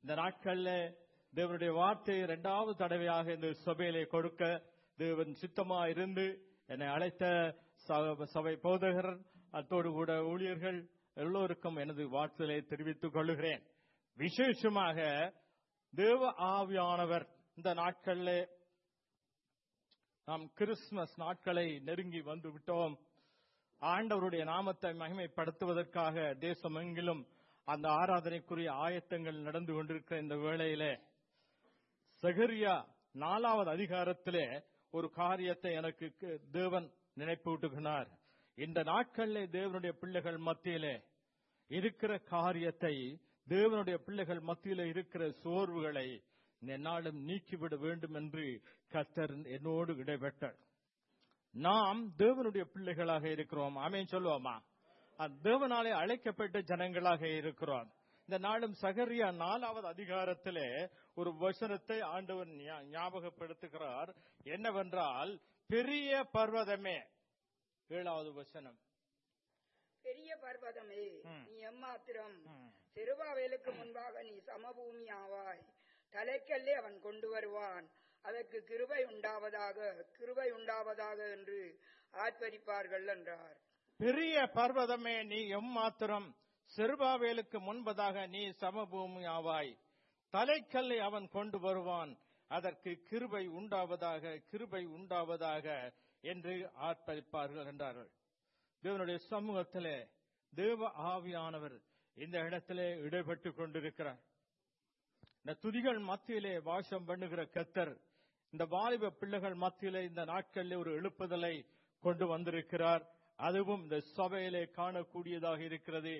இந்த நாட்கள்ல தேவனுடைய வார்த்தையை இரண்டாவது தடவையாக இந்த சபையிலே கொடுக்க தேவன் சித்தமா இருந்து என்னை அழைத்த ச- சபை போதகர் அத்தோடு கூட ஊழியர்கள் எல்லோருக்கும் எனது வாழ்த்துதலை தெரிவித்துக் கொள்கிறேன் விசேஷமாக தேவ ஆவியானவர் இந்த நாட்களில் நாம் கிறிஸ்துமஸ் நாட்களை நெருங்கி வந்து விட்டோம் ஆண்டவருடைய நாமத்தை மகிமைப்படுத்துவதற்காக தேசமெங்கிலும் அந்த ஆராதனைக்குரிய ஆயத்தங்கள் நடந்து கொண்டிருக்கிற இந்த வேளையிலே சகரியா நாலாவது அதிகாரத்திலே ஒரு காரியத்தை எனக்கு க- தேவன் நினைப்பூட்டுகிறார் இந்த நாட்களிலே தேவனுடைய பிள்ளைகள் மத்தியிலே இருக்கிற காரியத்தை தேவனுடைய பிள்ளைகள் மத்தியிலே இருக்கிற சோர்வுகளை என்னாலும் நீக்கிவிட வேண்டும் என்று கர்த்தர் என்னோடு இடைப்பட்டார் நாம் தேவனுடைய பிள்ளைகளாக இருக்கிறோம் ஆமென் சொல்லுவோமா அஹ் தேவனாலே அழைக்கப்பட்ட ஜனங்களாக இருக்கிறோம் இந்த நாளும் சகரியா நாலாவது அதிகாரத்திலே ஒரு வசனத்தை ஆண்டவர் ஞா- ஞாபகப்படுத்துகிறார் என்னவென்றால் பெரிய பர்வதமே ஏழாவது வசனம் பெரிய பர்வதமே ம். நீ எம்மாத்திரம் ம். செருபாவேலுக்கு முன்பாக நீ சமபூமி ஆவாய் தலைக்கல்லே அவன் கொண்டு வருவான் அதற்கு கிருபை உண்டாவதாக கிருபை உண்டாவதாக என்று ஆர்ப்பரிப்பார்கள் என்றார் பெரிய பர்வதமே நீ எம்மாத்திரம் செருபாவேலுக்கு முன்பதாக நீ சமபூமி ஆவாய் தலைக்கல்லை அவன் கொண்டு வருவான் அதற்கு கிருபை உண்டாவதாக கிருபை உண்டாவதாக என்று ஆர்ப்பரிப்பார்கள் என்றார்கள் தேவனுடைய சமூகத்திலே தேவ ஆவியானவர் இந்த இடத்திலே இடைப்பட்டுக் கொண்டிருக்கிறார் இந்த துதிகள் மத்தியிலே வாசம் பண்ணுகிற கத்தர் இந்த வாலிப பிள்ளைகள் மத்தியிலே இந்த நாட்களிலே ஒரு எழுப்புதலை கொண்டு வந்திருக்கிறார் அதுவும் இந்த சபையிலே காணக்கூடியதாக இருக்கிறது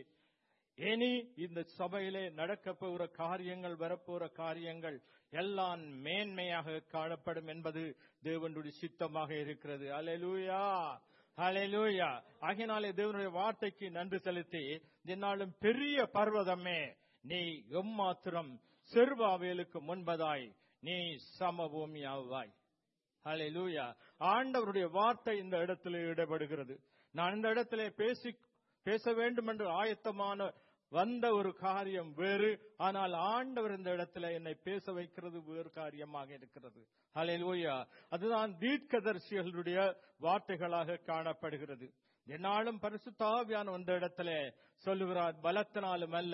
இனி இந்த சபையிலே நடக்க போகிற காரியங்கள் வரப்போகிற காரியங்கள் எல்லாம் மேன்மையாக காணப்படும் என்பது தேவனுடைய சித்தமாக இருக்கிறது அலையலூயா அலையலூயா ஆகினாலே தேவனுடைய வார்த்தைக்கு நன்றி செலுத்தி என்னாலும் பெரிய பர்வதமே நீ எம்மாத்திரம் செருபாவேலுக்கு முன்பதாய் நீ சமபூமியாவாய் ஹalleluya ஆண்டவருடைய வார்த்தை இந்த இடத்திலே இடப்படுகிறது நான் இந்த இடத்திலே பேசி பேச வேண்டும் என்று ஆயத்தமான வந்த ஒரு காரியம் வேறு ஆனால் ஆண்டவர் இந்த இடத்துல என்னை பேச வைக்கிறது வேறு காரியமாக இருக்கிறது ஹalleluya அதுதான் தீர்க்கதரிசிகளுடைய வார்த்தைகளாக காணப்படுகிறது என்னாலும் பரிசுத்தாவியான இந்த இடத்திலே சொல்லுகிறார் பலத்தினாலும் அல்ல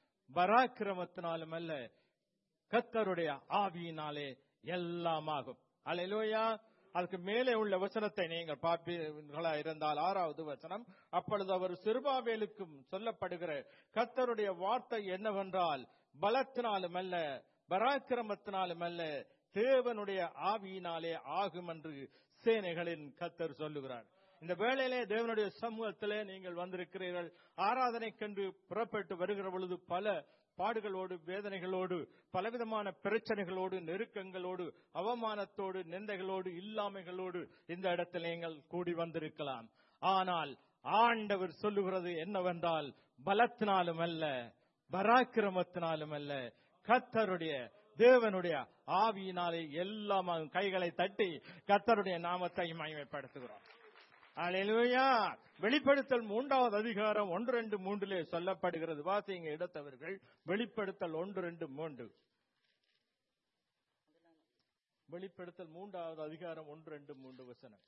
பராக்கிரமத்தினாலும் அல்ல கத்தருடைய ஆவியினாலே எல்லாமாகும் அல்லேலூயா அதுக்கு மேலே உள்ள வசனத்தை நீங்கள் பார்ப்பீர்களா இருந்தால் ஆறாவது வசனம் அப்பொழுது அவர் சிறுபாவேலுக்கும் சொல்லப்படுகிற கத்தருடைய வார்த்தை என்னவென்றால் பலத்தினாலும் அல்ல பராக்கிரமத்தினாலும் அல்ல தேவனுடைய ஆவியினாலே ஆகும் என்று சேனைகளின் கத்தர் சொல்லுகிறார் இந்த வேளையிலே தேவனுடைய சமூகத்திலே நீங்கள் வந்திருக்கிறீர்கள் ஆராதனைக்கென்று புறப்பட்டு வருகிற பொழுது பல பாடுகளோடு வேதனைகளோடு பலவிதமான பிரச்சனைகளோடு நெருக்கங்களோடு அவமானத்தோடு நிந்தைகளோடு இல்லாமைகளோடு இந்த இடத்தில் நீங்கள் கூடி வந்திருக்கலாம் ஆனால் ஆண்டவர் சொல்லுகிறது என்னவென்றால் பலத்தினாலும் அல்ல பராக்கிரமத்தினாலும் அல்ல கத்தருடைய தேவனுடைய ஆவியினாலே எல்லாமாக கைகளை தட்டி கத்தருடைய நாமத்தை மகிமைப்படுத்துகிறோம் அல்லேலூயா வெளிப்படுத்தல் மூன்றாவது அதிகாரம் ஒன்று ரெண்டு மூன்றிலே சொல்லப்படுகிறது வாசிங்க இடத்தவர்கள் வெளிப்படுத்தல் ஒன்று ரெண்டு மூன்று வெளிப்படுத்தல் மூன்றாவது அதிகாரம் ஒன்று ரெண்டு மூன்று வசனம்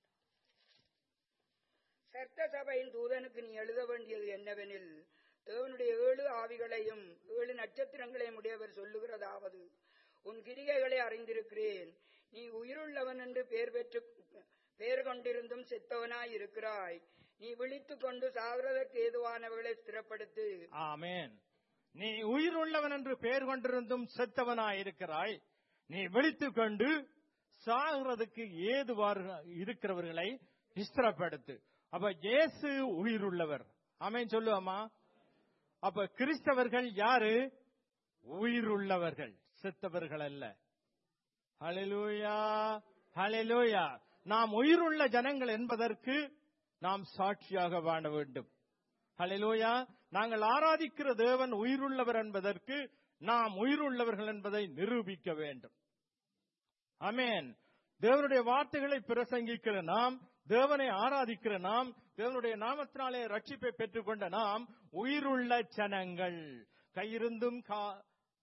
சர்த்த சபையின் தூதனுக்கு நீ எழுத வேண்டியது என்னவெனில் தேவனுடைய ஏழு ஆவிகளையும் ஏழு நட்சத்திரங்களையும் உடையவர் சொல்லுகிறதாவது உன் கிரிகைகளை அறிந்திருக்கிறேன் நீ உயிருள்ளவன் என்று பெயர் பெற்று பெயர் கொண்டிருந்தும் செத்தவனாய் இருக்கிறாய் நீ விழித்துக் கொண்டு சாகிறதற்கு ஏதுவானவர்களை ஸ்திரப்படுத்து ஆமென் நீ உயிருள்ளவன் என்று பெயர் கொண்டிருந்தும் செத்தவனாய் இருக்கிறாய் நீ விழித்துக் கொண்டு சாகிறதுக்கு ஏதுவார் இருக்கிறவர்களை நிஸ்திரப்படுத்து அப்ப இயேசு உயிருள்ளவர் ஆமென் சொல்லுவாமா அப்ப கிறிஸ்தவர்கள் யாரு உயிருள்ளவர்கள் செத்தவர்கள் அல்ல ஹalleluya ஹalleluya நாம் உயிருள்ள ஜனங்கள் என்பதற்கு நாம் சாட்சியாக வாழ வேண்டும் ஹalleluya நாங்கள் ஆராதிக்கிற தேவன் உயிருள்ளவர் என்பதற்கு நாம் உயிருள்ளவர்கள் என்பதை நிரூபிக்க வேண்டும் அமேன் தேவனுடைய வார்த்தைகளை பிரசங்கிக்கிற நாம் தேவனை ஆராதிக்கிற நாம் தேவனுடைய நாமத்தினாலே ரட்சிப்பை பெற்றுக்கொண்ட நாம் உயிருள்ள ஜனங்கள் கையிருந்தும் கா-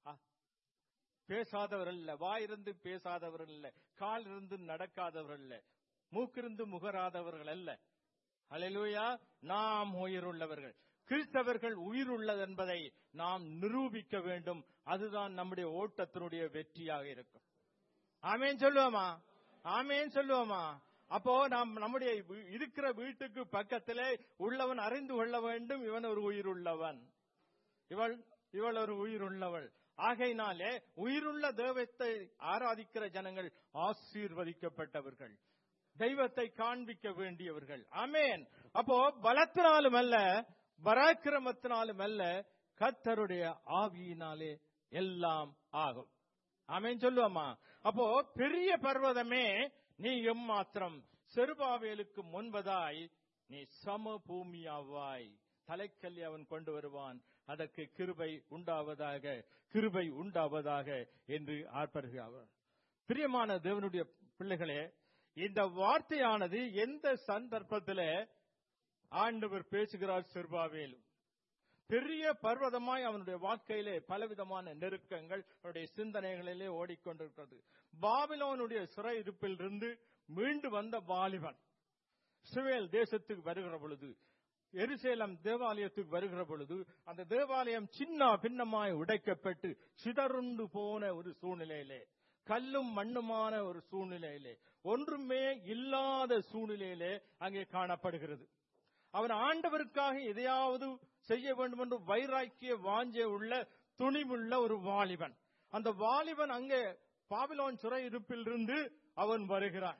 அ- பேசாதவர் அல்ல வாயிருந்து பேசாதவர்கள் அல்ல கால் இருந்து நடக்காதவர்கள் அல்ல மூக்கிருந்து முகராதவர்கள் அல்ல ஹalleluya நாம் உயிருள்ளவர்கள் கிறிஸ்தவர்கள் உயிருள்ளது என்பதை நாம் நிரூபிக்க வேண்டும் அதுதான் நம்முடைய ஓட்டத்தினுடைய வெற்றியாக இருக்கும் ஆமேன் சொல்லுவோமா ஆமேன் சொல்லுவோமா அப்போ நாம் நம்முடைய வீ- இருக்கிற வீட்டுக்கு பக்கத்திலே உள்ளவன் அறிந்து கொள்ள வேண்டும் இவன் ஒரு உயிர் உள்ளவன் இவள் இவள் ஒரு உயிர் உள்ளவள் ஆகையினாலே உயிருள்ள தெய்வத்தை ஆராதிக்கிற ஜனங்கள் ஆசீர்வதிக்கப்பட்டவர்கள் தெய்வத்தை காண்பிக்க வேண்டியவர்கள் ஆமேன் அப்போ பலத்தினாலும் அல்ல பராக்கிரமத்தினாலும் அல்ல கத்தருடைய ஆவியினாலே எல்லாம் ஆகும் ஆமேன் சொல்லுவோமா அப்போ பெரிய பர்வதமே நீ எம்மாத்திரம் செருபாவேலுக்கு முன்பதாய் நீ சம பூமியாவாய் தலைக்கல்லி அவன் கொண்டு வருவான் அதற்கு கிருபை உண்டாவதாக கிருபை உண்டாவதாக என்று ஆர்ப்பரிகிறார் பிரியமான தேவனுடைய பிள்ளைகளே இந்த வார்த்தையானது எந்த சந்தர்ப்பத்திலே ஆண்டவர் பேசுகிறார் செருபாவேலு பெரிய பர்வதமாய் அவனுடைய வாழ்க்கையிலே பலவிதமான நெருக்கங்கள் அவனுடைய சிந்தனைகளிலே ஓடிக்கொண்டிருக்கிறது பாபிலோனுடைய சிறை இருப்பிலிருந்து மீண்டு வந்த வாலிபன் இஸ்ரவேல் தேசத்துக்கு வருகிற பொழுது எருசலேம் தேவாலயத்துக்கு வருகிற பொழுது அந்த தேவாலயம் சின்ன பின்னமாய் உடைக்கப்பட்டு சிதறுண்டு போன ஒரு சூழ்நிலையிலே கல்லும் மண்ணுமான ஒரு சூழ்நிலையிலே ஒன்றுமே இல்லாத சூழ்நிலையிலே அங்கே காணப்படுகிறது அவன் ஆண்டவருக்காக எதையாவது செய்ய வேண்டும் என்று வைராக்கிய வாஞ்சை உள்ள துணிவுள்ள ஒரு வாலிபன் அந்த வாலிபன் அங்கே பாபிலோன் சிறை இருப்பிலிருந்து அவன் வருகிறான்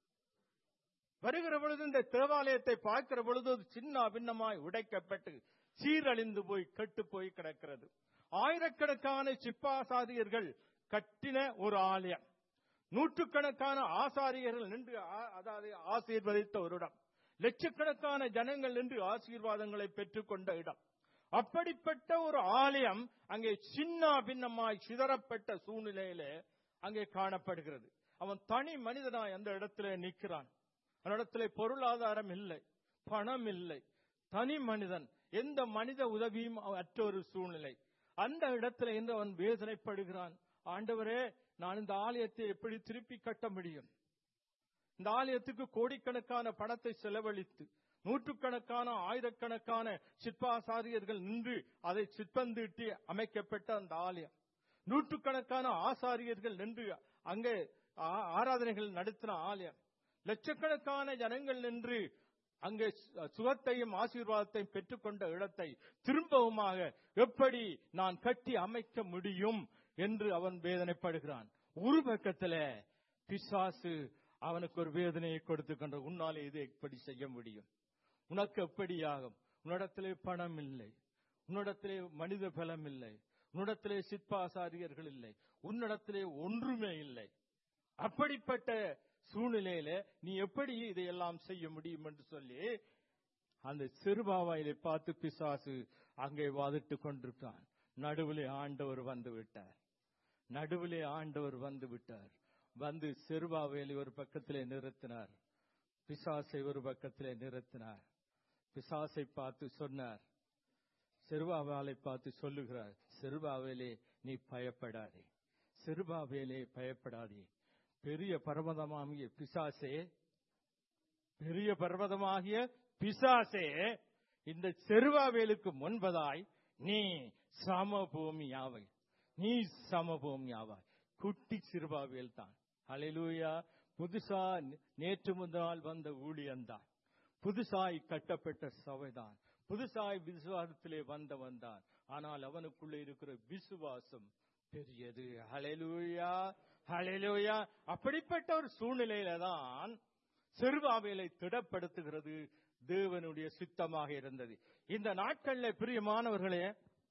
வருகிற பொழுது இந்த தேவாலயத்தை பார்க்கிற பொழுது அது சின்ன பின்னமாய் உடைக்கப்பட்டு சீரழிந்து போய் கெட்டு போய் கிடக்கிறது ஆயிரக்கணக்கான சிப்பாசாரியர்கள் கட்டின ஒரு ஆலயம் நூற்றுக்கணக்கான ஆசாரியர்கள் நின்று ஆ- அதாவது ஆசீர்வதித்த ஒரு இடம் லட்சக்கணக்கான ஜனங்கள் நின்று ஆசீர்வாதங்களை பெற்றுக்கொண்ட இடம் அப்படிப்பட்ட ஒரு ஆலயம் அங்கே சின்ன பின்னமாய் சிதறப்பட்ட சூழ்நிலையிலே அங்கே காணப்படுகிறது அவன் தனி மனிதனாய் அந்த இடத்துல நிற்கிறான் அந்த இடத்துல பொருளாதாரம் இல்லை பணம் இல்லை தனி மனிதன் எந்த மனித உதவியும் அற்ற ஒரு சூழ்நிலை அந்த இடத்துல இருந்து அவன் வேதனைப்படுகிறான் ஆண்டவரே நான் இந்த ஆலயத்தை எப்படி திருப்பி கட்ட முடியும் இந்த ஆலயத்துக்கு கோடிக்கணக்கான பணத்தை செலவழித்து நூற்றுக்கணக்கான ஆயிரக்கணக்கான சிற்பாசாரியர்கள் நின்று அதை சிற்பந்தீட்டி அமைக்கப்பட்ட அந்த ஆலயம் நூற்றுக்கணக்கான ஆசாரியர்கள் நின்று அங்கே ஆ- ஆராதனைகள் நடத்தின ஆலயம் லட்சக்கணக்கான ஜனங்கள் நின்று அங்கே சு- சுகத்தையும் ஆசீர்வாதத்தையும் பெற்றுக்கொண்ட இடத்தை திரும்பவுமாக எப்படி நான் கட்டி அமைக்க முடியும் என்று அவன் வேதனைப்படுகிறான் ஒரு பக்கத்துல பிசாசு அவனுக்கு ஒரு வேதனையை கொடுத்து கொண்ட உன்னாலே இது எப்படி செய்ய முடியும் உனக்கு எப்படி ஆகும் உன்னிடத்திலே பணம் இல்லை உன்னிடத்திலே மனித பலம் இல்லை உன்னிடத்திலே சிற்பாசாரியர்கள் இல்லை உன்னிடத்திலே ஒன்றுமே இல்லை அப்படிப்பட்ட சூழ்நிலையில நீ எப்படி இதையெல்லாம் செய்ய முடியும் என்று சொல்லி அந்த சிறுபாவாயிலை பார்த்து பிசாசு அங்கே வாதிட்டு கொண்டிருக்கான் நடுவிலே ஆண்டவர் வந்து விட்டார் நடுவிலே ஆண்டவர் வந்து விட்டார் வந்து சிறுபாவேலி ஒரு பக்கத்திலே நிறுத்தினார் பிசாசை ஒரு பக்கத்திலே நிறுத்தினார் பிசாசை பார்த்து சொன்னார் சிறுபாவேலை பார்த்து சொல்லுகிறார் சிறுபாவேலே நீ பயப்படாதே சிறுபாவேலே பயப்படாதே பெரிய பர்வதமாகிய பிசாசே பெரிய பர்வதமாகிய பிசாசே இந்த செருவாவேலுக்கு முன்பதாய் நீ சமபூமியாவை நீ சமபூமியாவாய் குட்டி சிறுபாவேல் தான் ஹalleluya புதுசா நே- நேற்று முதல் வந்த ஊழியன்தான் புதுசாய் கட்டப்பட்ட சபைதான் புதுசாய் விசுவாசத்திலே வந்தவன் தான் ஆனால் அவனுக்குள்ளே இருக்கிற விசுவாசம் பெரியது ஹalleluya ஹalleluya அப்படிப்பட்ட ஒரு சூழ்நிலையில தான் செருபாவேலை திடப்படுத்துகிறது தேவனுடைய சித்தமாக இருந்தது இந்த நாட்கள்ல பிரியமானவர்களே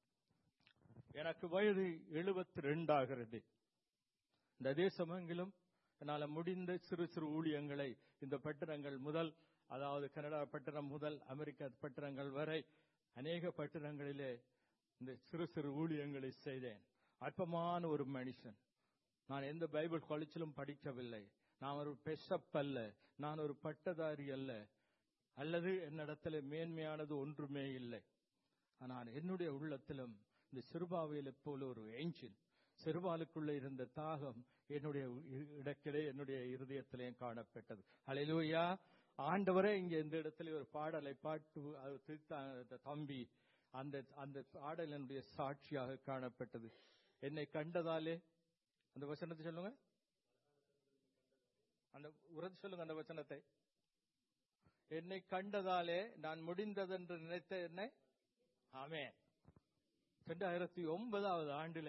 எனக்கு வயது எழுபத்தி ரெண்டாகிறது இந்த தேசமெங்கிலும் என்னால முடிந்த சிறு சிறு ஊழியங்களை இந்த பட்டணங்கள் முதல் அதாவது கனடா பட்டணம் முதல் அமெரிக்க பட்டணங்கள் வரை அநேக பட்டணங்களிலே இந்த சிறு சிறு ஊழியங்களை செய்தேன் அற்பமான ஒரு மனுஷன் நான் எந்த பைபிள் காலேஜிலும் படிக்கவில்லை நான் ஒரு பெஷப் அல்ல நான் ஒரு பட்டதாரி அல்ல அல்லது என்னிடத்தில் மேன்மையானது ஒன்றுமே இல்லை ஆனால் என்னுடைய உள்ளத்திலும் இந்த சிறுபாவையில் போல ஒரு என்ஜின் சிறுபாலுக்குள்ள இருந்த தாகம் என்னுடைய இ- இடத்திலே என்னுடைய இருதயத்திலேயும் காணப்பட்டது ஹalleluya ஆண்டவரே இங்க இந்த இடத்துல ஒரு பாடலை பாட்டு அது திருத்த அந்த தம்பி அந்த அந்த பாடல் என்னுடைய சாட்சியாக காணப்பட்டது என்னை கண்டதாலே அந்த வசனத்தை சொல்லுங்க அந்த உரத்து சொல்லுங்க அந்த வசனத்தை என்னை கண்டதாலே நான் முடிந்ததென்று நினைத்த என்னை ஆமே ரெண்டாயிரத்தி ஒன்பதாவது ஆண்டுல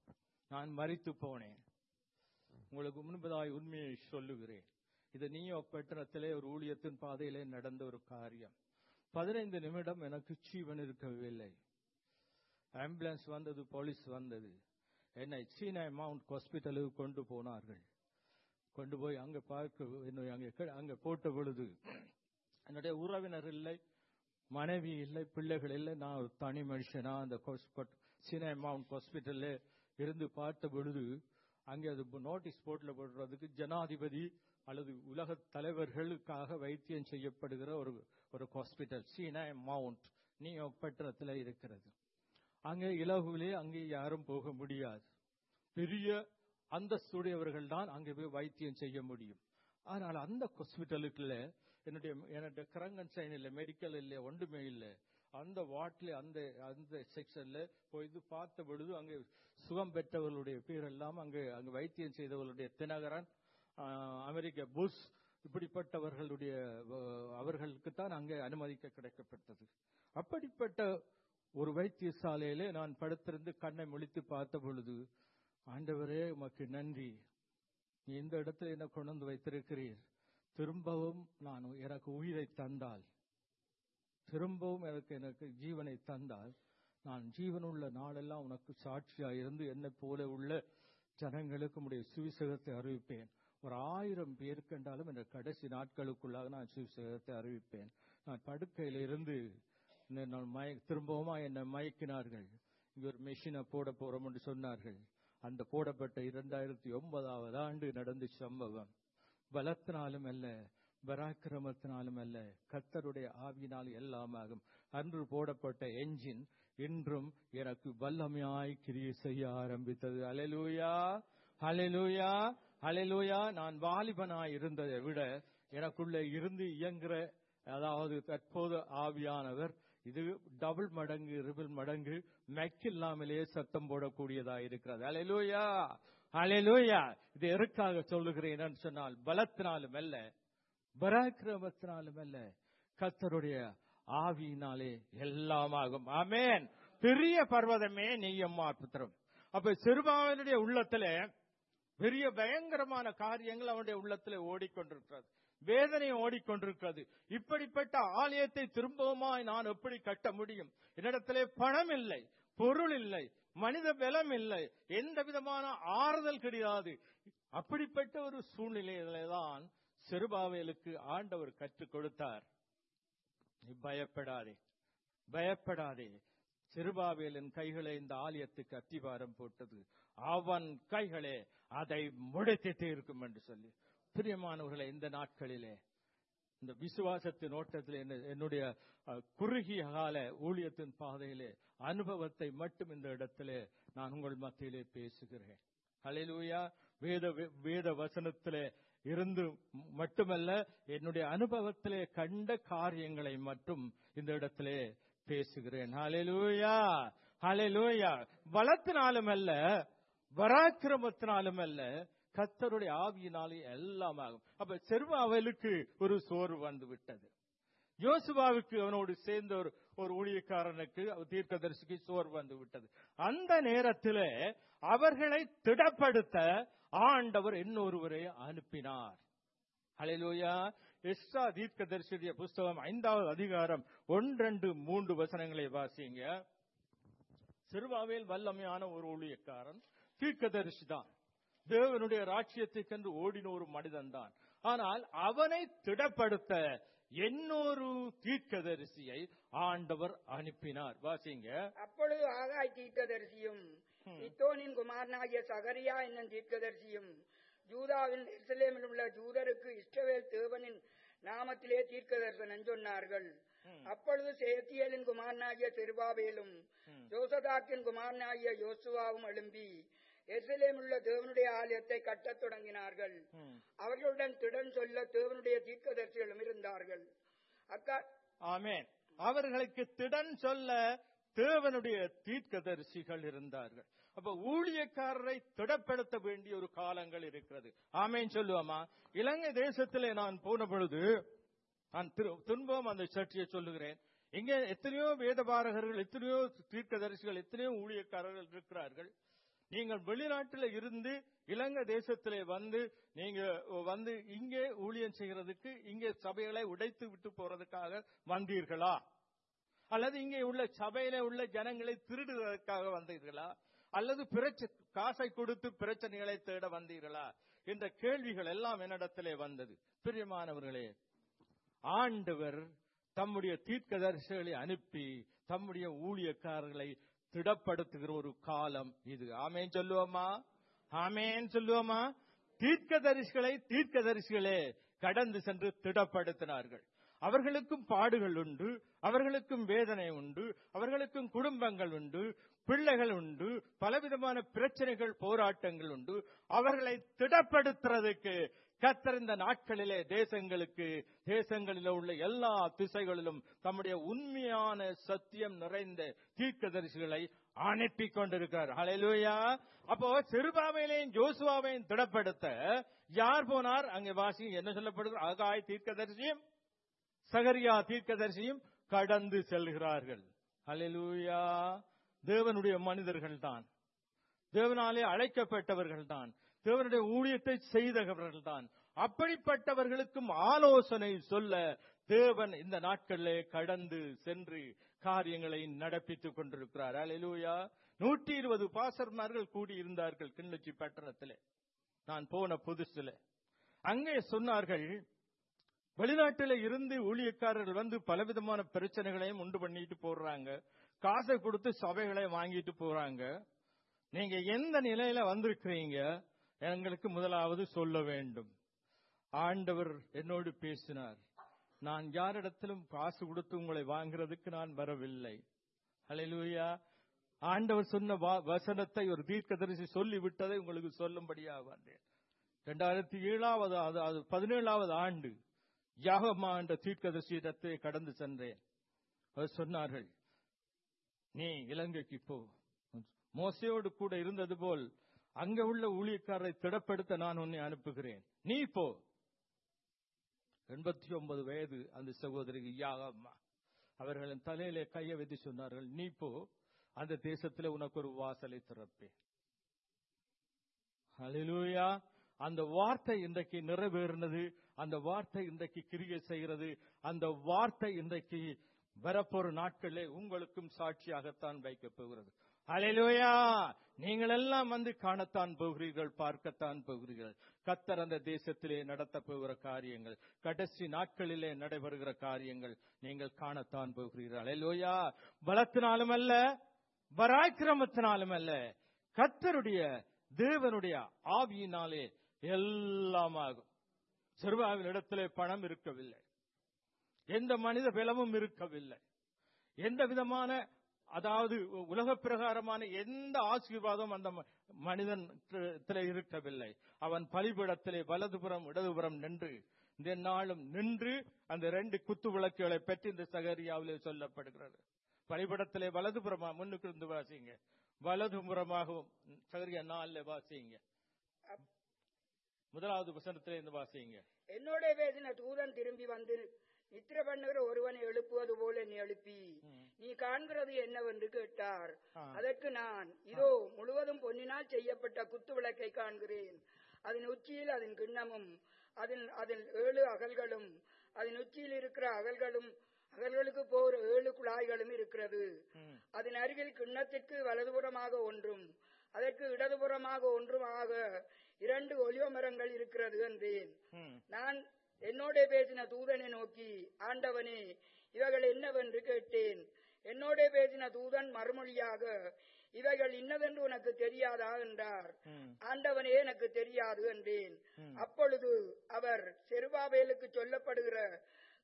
நான் மரித்து போனேன் உங்களுக்கு முன்பதாய் உண்மையை சொல்லுகிறேன் இது நீயோ பட்டணத்திலே ஒரு ஊழியத்தின் பாதையிலே நடந்த ஒரு காரியம் பதினைந்து நிமிடம் எனக்கு ஜீவன் இருக்கவில்லை ஆம்புலன்ஸ் வந்தது போலீஸ் வந்தது என்னை சீனா மவுண்ட் ஹாஸ்பிட்டலுக்கு கொண்டு போனார்கள் கொண்டு போய் அங்க பார்க்க என்னை அங்க கீழ- அங்க போட்ட பொழுது என்னுடைய உறவினர் இல்லை மனைவி இல்லை பிள்ளைகள் இல்லை நான் ஒரு தனி மனுஷனா அந்த சீனா மவுண்ட் ஹாஸ்பிட்டல்ல இருந்து பார்த்த பொழுது அங்கே அது நோட்டீஸ் போர்ட்ல போடுறதுக்கு ஜனாதிபதி அல்லது உலக தலைவர்களுக்காக வைத்தியம் செய்யப்படுகிற ஒரு ஒரு ஹாஸ்பிட்டல் சீனா மவுண்ட் நியூயார்க் பட்டணத்தில் இருக்கிறது அங்கே இலகுவிலே அங்கே யாரும் போக முடியாது பெரிய அந்தஸ்துடையவர்கள் தான் அங்கே போய் வைத்தியம் செய்ய முடியும் ஆனால் அந்த ஹாஸ்பிட்டலுக்குள்ள என்னுடைய என்னுடைய கரங்கன் சைன் இல்லை மெடிக்கல் இல்லை ஒன்றுமே இல்லை அந்த வார்ட்ல அந்த அந்த செக்ஷன்ல போய் இது பார்த்த பொழுது அங்கே சுகம் பெற்றவர்களுடைய பேர் எல்லாம் அங்கே அங்கு வைத்தியம் செய்தவர்களுடைய தினகரன் ஆஹ், அமெரிக்க புஷ் இப்படிப்பட்டவர்களுடைய அஹ், அவர்களுக்கு தான் அங்கே அனுமதிக்க கிடைக்கப்பட்டது அப்படிப்பட்ட ஒரு வைத்தியசாலையிலே நான் படுத்திருந்து கண்ணை முழித்து பார்த்த பொழுது ஆண்டவரே உமக்கு நன்றி நீ இந்த இடத்துல என்ன கொண்டு வந்து வைத்திருக்கிறீர் திரும்பவும் நான் எனக்கு உயிரை தந்தால் திரும்பவும் எனக்கு எனக்கு ஜீவனை தந்தால் நான் ஜீவனுள்ள நாளெல்லாம் உனக்கு சாட்சியா இருந்து என்னை போல உள்ள ஜனங்களுக்கு உடைய சுவிசேகத்தை அறிவிப்பேன் ஒரு ஆயிரம் பேர் கண்டாலும் இந்த கடைசி நாட்களுக்குள்ளாக நான் சுவிசேகத்தை அறிவிப்பேன் நான் படுக்கையில இருந்து இந்த நான் மய திரும்பவுமா என்னை மயக்கினார்கள் இங்க ஒரு மெஷினை போட போறோம் என்று சொன்னார்கள் அந்த போடப்பட்ட இரண்டாயிரத்தி ஒன்பதாவது ஆண்டு நடந்த சம்பவம் பலத்தினாலும் அல்ல பராக்கிரமத்தினாலும் அல்ல கர்த்தருடைய ஆவியினால் எல்லாம் ஆகும் அன்று போடப்பட்ட என்ஜின் இன்றும் எனக்கு வல்லமையாய் கிரியை செய்ய ஆரம்பித்தது அலலூயா அலலூயா அலலூயா நான் வாலிபனாய் இருந்ததை விட எனக்குள்ள இருந்து இயங்குற அதாவது தற்போது ஆவியானவர் இது டபுள் மடங்கு ரிபிள் மடங்கு மெக்கில்லாமலே சத்தம் போடக்கூடியதா இருக்கிறது அலையலூயா அலையலூயா இது எதற்காக சொல்லுகிறேன் என்று சொன்னால் பலத்தினாலும் அல்ல பராக்கிரமத்தினாலும் அல்ல கத்தருடைய ஆவியினாலே எல்லாமாகும் ஆமென் பெரிய பர்வதமே நீயம்மா புத்திரம் அப்ப சிறுபாவனுடைய உள்ளத்துல பெரிய பயங்கரமான காரியங்கள் அவனுடைய உள்ளத்துல ஓடிக்கொண்டிருக்கிறது வேதனை ஓடிக்கொண்டிருக்கிறது இப்படிப்பட்ட ஆலயத்தை திரும்பவுமாய் நான் எப்படி கட்ட முடியும் என்னிடத்திலே பணம் இல்லை பொருள் இல்லை மனித பலம் இல்லை எந்த விதமான ஆறுதல் கிடையாது அப்படிப்பட்ட ஒரு சூழ்நிலையில தான் சிறுபாவேலுக்கு ஆண்டவர் கற்றுக் கொடுத்தார் நீ பயப்படாதே பயப்படாதே சிறுபாவேலின் கைகளை இந்த ஆலயத்துக்கு அத்திவாரம் போட்டது அவன் கைகளே அதை முடித்து தீர்க்கும் என்று சொல்லி பிரியமானவர்களை இந்த நாட்களிலே இந்த விசுவாசத்தின் ஓட்டத்தில் என்ன- என்னுடைய அஹ், குறுகிய கால ஊழியத்தின் பாதையிலே அனுபவத்தை மட்டும் இந்த இடத்திலே நான் உங்கள் மத்தியிலே பேசுகிறேன் ஹalleluya வேத வேத வசனத்திலே இருந்து மட்டுமல்ல என்னுடைய அனுபவத்திலே கண்ட காரியங்களை மட்டும் இந்த இடத்திலே பேசுகிறேன் ஹalleluya ஹalleluya பலத்தினாலும் அல்ல பராக்கிரமத்தினாலும் அல்ல கத்தருடைய ஆவியினாலே எல்லாம் ஆகும் அப்ப செருவாவலுக்கு ஒரு சோர்வு வந்து விட்டது யோசுவாவுக்கு அவனோடு சேர்ந்த ஒரு ஒரு ஊழியக்காரனுக்கு அவர் தீர்க்கதரிசிக்கு சோர்வு வந்து விட்டது அந்த நேரத்தில் அவர்களை திடப்படுத்த ஆண்டவர் இன்னொருவரை அனுப்பினார் ஹalleluya எஸ்ரா தீர்க்கதரிசியுடைய புஸ்தகம் ஐந்தாவது அதிகாரம் ஒன்றெண்டு மூன்று வசனங்களை வாசிங்க சிறுவாவேல் வல்லமையான ஒரு ஊழியக்காரன் தீர்க்கதரிசி தான் தேவனுடைய ராட்சியத்துக்கென்று ஓடின ஒரு மனிதன் தான் ஆனால் அவனை திடப்படுத்த இன்னொரு தீர்க்கதரிசியை ஆண்டவர் அனுப்பினார் வாசிங்க அப்பொழுது ஆகாய் தீர்க்கதரிசியும் இத்தோனின் குமாரனாகிய சகரியா என்னும் தீர்க்கதரிசியும் ஜூதாவின் எருசலேமில் உள்ள ஜூதருக்கு இஸ்ரவேல் தேவனின் நாமத்திலே தீர்க்க தரிசனம் சொன்னார்கள் அப்பொழுது சேத்தியலின் குமாரனாகிய செருபாபேலும் ஜோசதாக்கின் குமாரனாகிய யோசுவாவும் எழும்பி எருசலேமுள்ள தேவனுடைய ஆலயத்தை கட்டத் தொடங்கினார்கள் அவர்களுடன் திடன் சொல்ல தேவனுடைய தீர்க்கதரிசிகளும் இருந்தார்கள் அக்கா ஆமென் அவர்களுக்கு திடன் சொல்ல தேவனுடைய தீர்க்கதரிசிகள் இருந்தார்கள் அப்ப ஊழியக்காரரை திடப்படுத்த வேண்டிய ஒரு காலங்கள் இருக்கிறது ஆமேன் சொல்லுவோமா இலங்கை தேசத்திலே நான் போன பொழுது நான் திரு- திரும்பவும் அந்த சர்ச்சையை சொல்லுகிறேன் இங்கே எத்தனையோ வேதபாரகர்கள் எத்தனையோ தீர்க்கதரிசிகள் எத்தனையோ ஊழியக்காரர்கள் இருக்கிறார்கள் நீங்கள் வெளிநாட்டில் இருந்து இலங்கை தேசத்திலே வந்து நீங்க வந்து இங்கே ஊழியம் செய்கிறதுக்கு இங்கே சபைகளை உடைத்து விட்டு போறதுக்காக வந்தீர்களா அல்லது இங்கே உள்ள சபையில உள்ள ஜனங்களை திருடுவதற்காக வந்தீர்களா அல்லது பிரச்ச காசை கொடுத்து பிரச்சனைகளை தேட வந்தீர்களா என்ற கேள்விகள் எல்லாம் என்னிடத்திலே வந்தது பிரியமானவர்களே ஆண்டவர் தம்முடைய தீர்க்கதரிசிகளை அனுப்பி தம்முடைய ஊழியக்காரர்களை திடப்படுத்துகிற ஒரு காலம் இது ஆமேன் சொல்லுவோமா ஆமேன் சொல்லுவோமா தீர்க்கதரிசிகளை தீர்க்கதரிசிகளே கடந்து சென்று திடப்படுத்தினார்கள் அவர்களுக்கும் பாடுகள் உண்டு அவர்களுக்கும் வேதனை உண்டு அவர்களுக்கும் குடும்பங்கள் உண்டு பிள்ளைகள் உண்டு பலவிதமான பிரச்சனைகள் போராட்டங்கள் உண்டு அவர்களை திடப்படுத்துறதுக்கு கத்தர் இந்த நாட்களிலே தேசங்களுக்கு தேசங்களில் உள்ள எல்லா திசைகளிலும் தம்முடைய உண்மையான சத்தியம் நிறைந்த தீர்க்கதரிசிகளை அனுப்பி கொண்டிருக்கிறார் ஹalleluya அப்போ செருபாவையிலையும் ஜோசுவாவையும் திடப்படுத்த யார் போனார் அங்கே வாசி என்ன சொல்லப்படுகிறது அகாய் தீர்க்கதரிசியும் சகரியா தீர்க்கதரிசியும் கடந்து செல்கிறார்கள் ஹalleluya தேவனுடைய மனிதர்கள் தான் தேவனாலே அழைக்கப்பட்டவர்கள் தான் தேவனுடைய ஊழியத்தை செய்தவர்கள் தான் அப்படிப்பட்டவர்களுக்கும் ஆலோசனை சொல்ல தேவன் இந்த நாட்களிலே கடந்து சென்று காரியங்களை நடப்பித்துக் கொண்டிருக்கிறார் அல்லேலூயா நூற்றி இருபது பாசர்மார்கள் கூடியிருந்தார்கள் கிண்ணச்சி பட்டணத்திலே நான் போன புதுசுல அங்கே சொன்னார்கள் வெளிநாட்டில இருந்து ஊழியக்காரர்கள் வந்து பலவிதமான பிரச்சனைகளையும் உண்டு பண்ணிட்டு போடுறாங்க காசை கொடுத்து சபைகளை வாங்கிட்டு போறாங்க நீங்க எந்த நிலையில வந்திருக்கிறீங்க எங்களுக்கு முதலாவது சொல்ல வேண்டும் ஆண்டவர் என்னோடு பேசினார் நான் யாரிடத்திலும் காசு கொடுத்து உங்களை வாங்குறதுக்கு நான் வரவில்லை ஹalleluya ஆண்டவர் சொன்ன வா- வசனத்தை ஒரு தீர்க்கதரிசி சொல்லி விட்டதை உங்களுக்கு சொல்லும்படியாக வந்தேன் இரண்டாயிரத்தி ஏழாவது அது அது பதினேழாவது ஆண்டு யாகமா என்ற தீர்க்கதரிசியிடத்தை கடந்து சென்றேன் அவர் சொன்னார்கள் நீ இலங்கைக்கு போ மோசையோடு கூட இருந்தது போல் அங்க உள்ள ஊழியக்காரரை திடப்படுத்த நான் உன்னை அனுப்புகிறேன் நீ போ எண்பத்தி ஒன்பது வயது அந்த சகோதரி யாகம்மா அவர்களின் தலையிலே கையை வைத்து சொன்னார்கள் நீ போ அந்த தேசத்தில் உனக்கு ஒரு வாசலை திறப்பேன் ஹalleluya அந்த வார்த்தை இன்றைக்கு நிறைவேறினது அந்த வார்த்தை இன்றைக்கு கிரியை செய்கிறது அந்த வார்த்தை இன்றைக்கு வரப்போற நாட்களிலே உங்களுக்கும் சாட்சியாகத்தான் வைக்கப் போகிறது ஹalleluya நீங்கள் எல்லாம் வந்து காணத்தான் போகிறீர்கள் பார்க்கத்தான் போகிறீர்கள் கத்தர் அந்த தேசத்திலே நடத்த போகிற காரியங்கள் கடைசி நாட்களிலே நடைபெறுகிற காரியங்கள் நீங்கள் காணத்தான் போகிறீர்கள் ஹalleluya பலத்தினாலும் அல்ல பராக்கிரமத்தினாலும் அல்ல கத்தருடைய தேவனுடைய ஆவியினாலே எல்லாம் ஆகும் சிறுவாவின் இடத்திலே பணம் இருக்கவில்லை எந்த மனித பலமும் இருக்கவில்லை எந்த விதமான அதாவது உலக பிரகாரமான எந்த ஆசீர்வாதம் அந்த ம- மனிதன் இருக்கவில்லை அவன் பலிபீடத்திலே வலதுபுறம் இடதுபுறம் நின்று இந்த நாளும் நின்று அந்த ரெண்டு குத்து விளக்குகளை பற்றி இந்த சகரியாவிலே சொல்லப்படுகிறது பலிபீடத்திலே வலதுபுறமா முன்னுக்கு இருந்து வாசிங்க வலதுபுறமாகவும் சகரியா நாளில் வாசிங்க முதலாவது வசனத்திலே இருந்து வாசிங்க என்னோட பேசின தூதன் திரும்பி வந்து நித்திர பண்ணுகிற ஒருவனை எழுப்புவது போல நீ எழுப்பி நீ காண்கிறது என்னவென்று கேட்டார் ஆ. அதற்கு நான் இதோ முழுவதும் பொன்னினால் செய்யப்பட்ட குத்து விளக்கை காண்கிறேன் அதன் உச்சியில் அதன் கிண்ணமும் அதன் அதன் ஏழு அகல்களும் அதன் உச்சியில் இருக்கிற அகல்களும் அகல்களுக்கு போகிற ஏழு குழாய்களும் இருக்கிறது ம். அதன் அருகில் கிண்ணத்திற்கு வலதுபுறமாக ஒன்றும் அதற்கு இடதுபுறமாக ஒன்றும் ஆக இரண்டு ஒலிவ மரங்கள் இருக்கிறது என்றேன் ம். நான் என்னோட பேசின தூதனை நோக்கி ஆண்டவனே இவைகள் என்னவென்று கேட்டேன் என்னோட பேசின தூதன் மறுமொழியாக இவைகள் இன்னதென்று உனக்கு தெரியாதா என்றார் ம். ஆண்டவனே எனக்கு தெரியாது என்றேன் ம். அப்பொழுது அவர் செருபாபேலுக்கு சொல்லப்படுகிற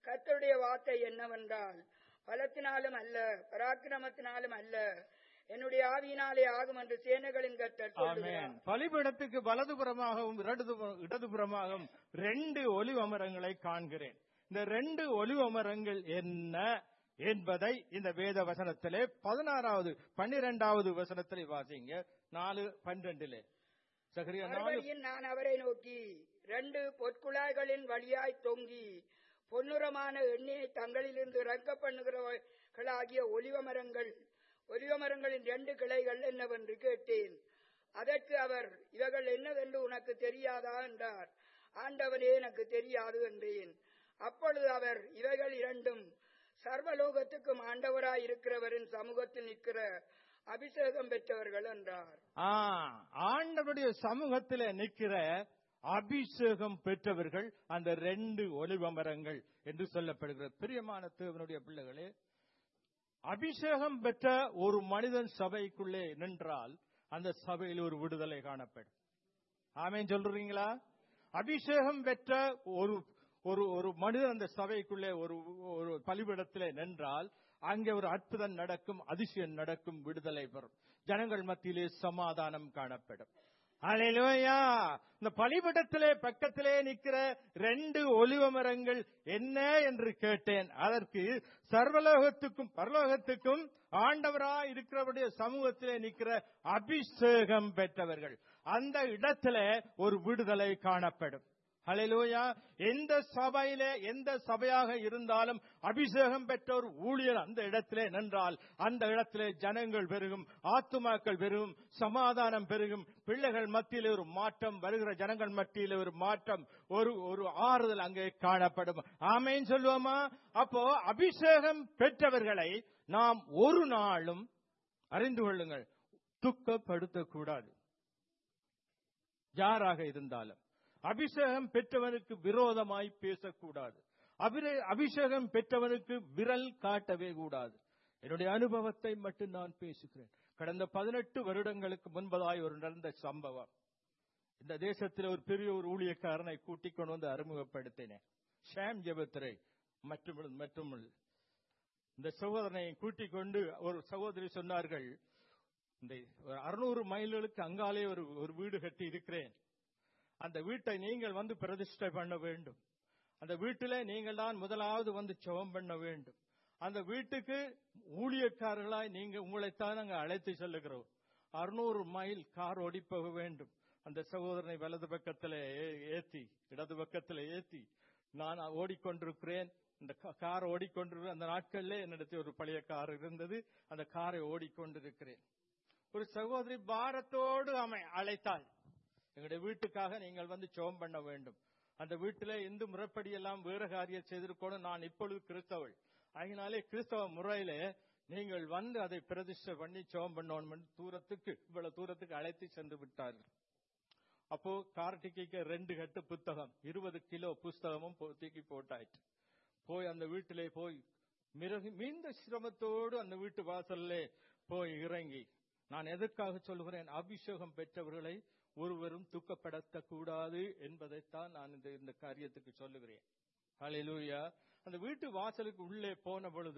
கர்த்தருடைய வார்த்தை என்னவென்றால் பலத்தினாலும் அல்ல பராக்கிரமத்தினாலும் அல்ல என்னுடைய ஆவியினாலே ஆகும் என்று சேனைகளின் கர்த்தர் ஆமென் சொல்லுகிறார் பலிபீடத்துக்கு வலதுபுறமாகவும் இடதுபுற- இடதுபுறமாகவும் ரெண்டு ஒலிவ மரங்களை காண்கிறேன் இந்த ரெண்டு ஒலிவ மரங்கள் என்ன என்பதை இந்த வேத வசனத்திலே பதினாறாவது பன்னிரெண்டாவது வசனத்திலே வாசிங்க நாலு பன்னிரெண்டிலே சகரியா நாலு மறுபடியும் நான் அவரை நோக்கி ரெண்டு பொற்குழாய்களின் வழியாய் தொங்கி பொன்னுரமான எண்ணெயை தங்களிலிருந்து இறக்க பண்ணுகிறவர்களாகிய ஒலிவ மரங்கள் ஒலிவ மரங்களின் ரெண்டு கிளைகள் என்னவென்று கேட்டேன் அதற்கு அவர் இவைகள் என்னவென்று உனக்கு தெரியாதா என்றார் ஆண்டவனே எனக்கு தெரியாது என்றேன் அப்பொழுது அவர் இவைகள் இரண்டும் சர்வலோகத்துக்கும் ஆண்டவராய் இருக்கிறவரின் சமூகத்தில் நிற்கிற அபிஷேகம் பெற்றவர்கள் என்றார் ஆ, ஆண்டவருடைய சமூகத்திலே நிற்கிற அபிஷேகம் பெற்றவர்கள் அந்த ரெண்டு ஒலிவ மரங்கள் என்று சொல்லப்படுகிறது பிரியமான தேவனுடைய பிள்ளைகளே அபிஷேகம் பெற்ற ஒரு மனிதன் சபைக்குள்ளே நின்றால் அந்த சபையில் ஒரு விடுதலை காணப்படும் ஆமென் சொல்றீங்களா அபிஷேகம் பெற்ற ஒரு ஒரு ஒரு மனிதன் அந்த சபைக்குள்ளே ஒரு ஒரு பலிபிடத்திலே நின்றால் அங்கே ஒரு அற்புதம் நடக்கும் அதிசயம் நடக்கும் விடுதலை பெறும் ஜனங்கள் மத்தியிலே சமாதானம் காணப்படும் அல்லேலூயா இந்த பலிபிடத்திலே பக்கத்திலே நிற்கிற ரெண்டு ஒலிவ மரங்கள் என்ன என்று கேட்டேன் அதற்கு சர்வலோகத்துக்கும் பரலோகத்துக்கும் ஆண்டவராய் இருக்கிறவருடைய சமூகத்திலே நிற்கிற அபிஷேகம் பெற்றவர்கள் அந்த இடத்திலே ஒரு விடுதலை காணப்படும் ஹalleluya எந்த சபையிலே எந்த சபையாக இருந்தாலும் அபிஷேகம் பெற்ற ஒரு ஊழியர் அந்த இடத்திலே நின்றால் அந்த இடத்திலே ஜனங்கள் பெருகும் ஆத்துமாக்கள் பெருகும் சமாதானம் பெருகும் பிள்ளைகள் மத்தியிலே ஒரு மாற்றம் வருகிற ஜனங்கள் மத்தியிலே ஒரு மாற்றம் ஒரு ஒரு ஆறுதல் அங்கே காணப்படும் ஆமேன் சொல்லுவோமா அப்போ அபிஷேகம் பெற்றவர்களை நாம் ஒரு நாளும் அறிந்து கொள்ளுங்கள் துக்கப்படுத்தக்கூடாது யாராக இருந்தாலும் அபிஷேகம் பெற்றவனுக்கு விரோதமாய் பேசக்கூடாது அபிர- அபிஷேகம் பெற்றவனுக்கு விரல் காட்டவே கூடாது என்னுடைய அனுபவத்தை மட்டும் நான் பேசுகிறேன் கடந்த பதினெட்டு வருடங்களுக்கு முன்பதாய் ஒரு நடந்த சம்பவம் இந்த தேசத்தில் ஒரு பெரிய ஒரு ஊழியக்காரனை கூட்டிக் கொண்டு வந்து அறிமுகப்படுத்தினேன் ஷாம் ஜெபத்திரை மற்றும் மற்றும் இந்த சகோதரனை கூட்டிக் கொண்டு ஒரு சகோதரி சொன்னார்கள் இந்த அறுநூறு மைல்களுக்கு அங்காலே ஒரு ஒரு வீடு கட்டி இருக்கிறேன் அந்த வீட்டை நீங்கள் வந்து பிரதிஷ்டை பண்ண வேண்டும் அந்த வீட்டிலே நீங்கள் தான் முதலாவது வந்து ஜெபம் பண்ண வேண்டும் அந்த வீட்டுக்கு ஊழியக்காரர்களாய் நீங்க உங்களைத்தான் நாங்கள் அழைத்து செல்லுகிறோம் அறுநூறு மைல் கார் ஓடி போக வேண்டும் அந்த சகோதரனை வலது பக்கத்தில் ஏத்தி இடது பக்கத்தில் ஏத்தி நான் ஓடிக்கொண்டிருக்கிறேன் இந்த கா- கார் ஓடிக்கொண்டிருக்கிற அந்த நாட்களிலே என்னிடத்தில் ஒரு பழைய கார் இருந்தது அந்த காரை ஓடிக்கொண்டிருக்கிறேன் ஒரு சகோதரி பாரத்தோடு அமை அழைத்தாள் எங்களுடைய வீட்டுக்காக நீங்கள் வந்து ஜெபம் பண்ண வேண்டும் அந்த வீட்டிலே இந்து முறைப்படி எல்லாம் வேற காரியம் செய்திருக்கணும் நான் இப்பொழுது கிறிஸ்தவள் அதனாலே கிறிஸ்தவ முறையிலே நீங்கள் வந்து அதை பிரதிஷ்டை பண்ணி ஜெபம் பண்ணணும் என்று தூரத்துக்கு இவ்வளவு தூரத்துக்கு அழைத்து சென்று விட்டார்கள் அப்போ கார்த்திகைக்கு ரெண்டு கட்டு புத்தகம் இருபது கிலோ புஸ்தகமும் போ- தூக்கி போட்டாயிற்று போய் அந்த வீட்டிலே போய் மிருகு மீந்த சிரமத்தோடு அந்த வீட்டு வாசல்லே போய் இறங்கி நான் எதற்காக சொல்கிறேன் அபிஷேகம் பெற்றவர்களை ஒருவரும் துக்கப்படுத்தக்கூடாது என்பதைத்தான் நான் இந்த இந்த காரியத்துக்கு சொல்லுகிறேன் ஹalleluya அந்த வீட்டு வாசலுக்கு உள்ளே போன பொழுது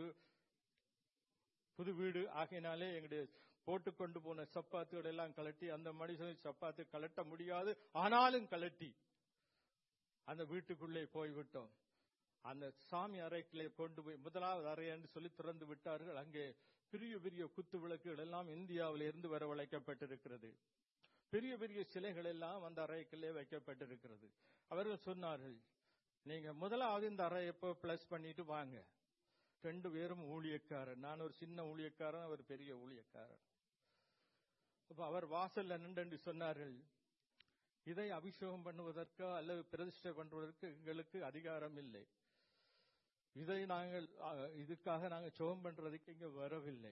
புது வீடு ஆகையினாலே எங்களுடைய போட்டுக்கொண்டு போன சப்பாத்துகள் எல்லாம் கலட்டி அந்த மனுஷன் சப்பாத்து கலட்ட முடியாது ஆனாலும் கலட்டி அந்த வீட்டுக்குள்ளே போய்விட்டோம் அந்த சாமி அறைக்குள்ளே கொண்டு போய் முதலாவது அறை என்று சொல்லி திறந்து விட்டார்கள் அங்கே பெரிய பெரிய குத்து விளக்குகள் எல்லாம் இந்தியாவில் இருந்து வரவழைக்கப்பட்டிருக்கிறது பெரிய பெரிய சிலைகள் எல்லாம் அந்த அறைக்குள்ளே வைக்கப்பட்டிருக்கிறது அவர்கள் சொன்னார்கள் நீங்க முதலாவது இந்த அறையை எப்போ பிளஸ் பண்ணிட்டு வாங்க ரெண்டு பேரும் ஊழியக்காரர் நான் ஒரு சின்ன ஊழியக்காரன் அவர் பெரிய ஊழியக்காரர் அப்ப அவர் வாசல்ல நின்று சொன்னார்கள் இதை அபிஷேகம் பண்ணுவதற்கோ அல்லது பிரதிஷ்டை பண்ணுவதற்கு எங்களுக்கு அதிகாரம் இல்லை இதை நாங்கள் அ, இதுக்காக நாங்கள் ஜெபம் பண்றதுக்கு இங்க வரவில்லை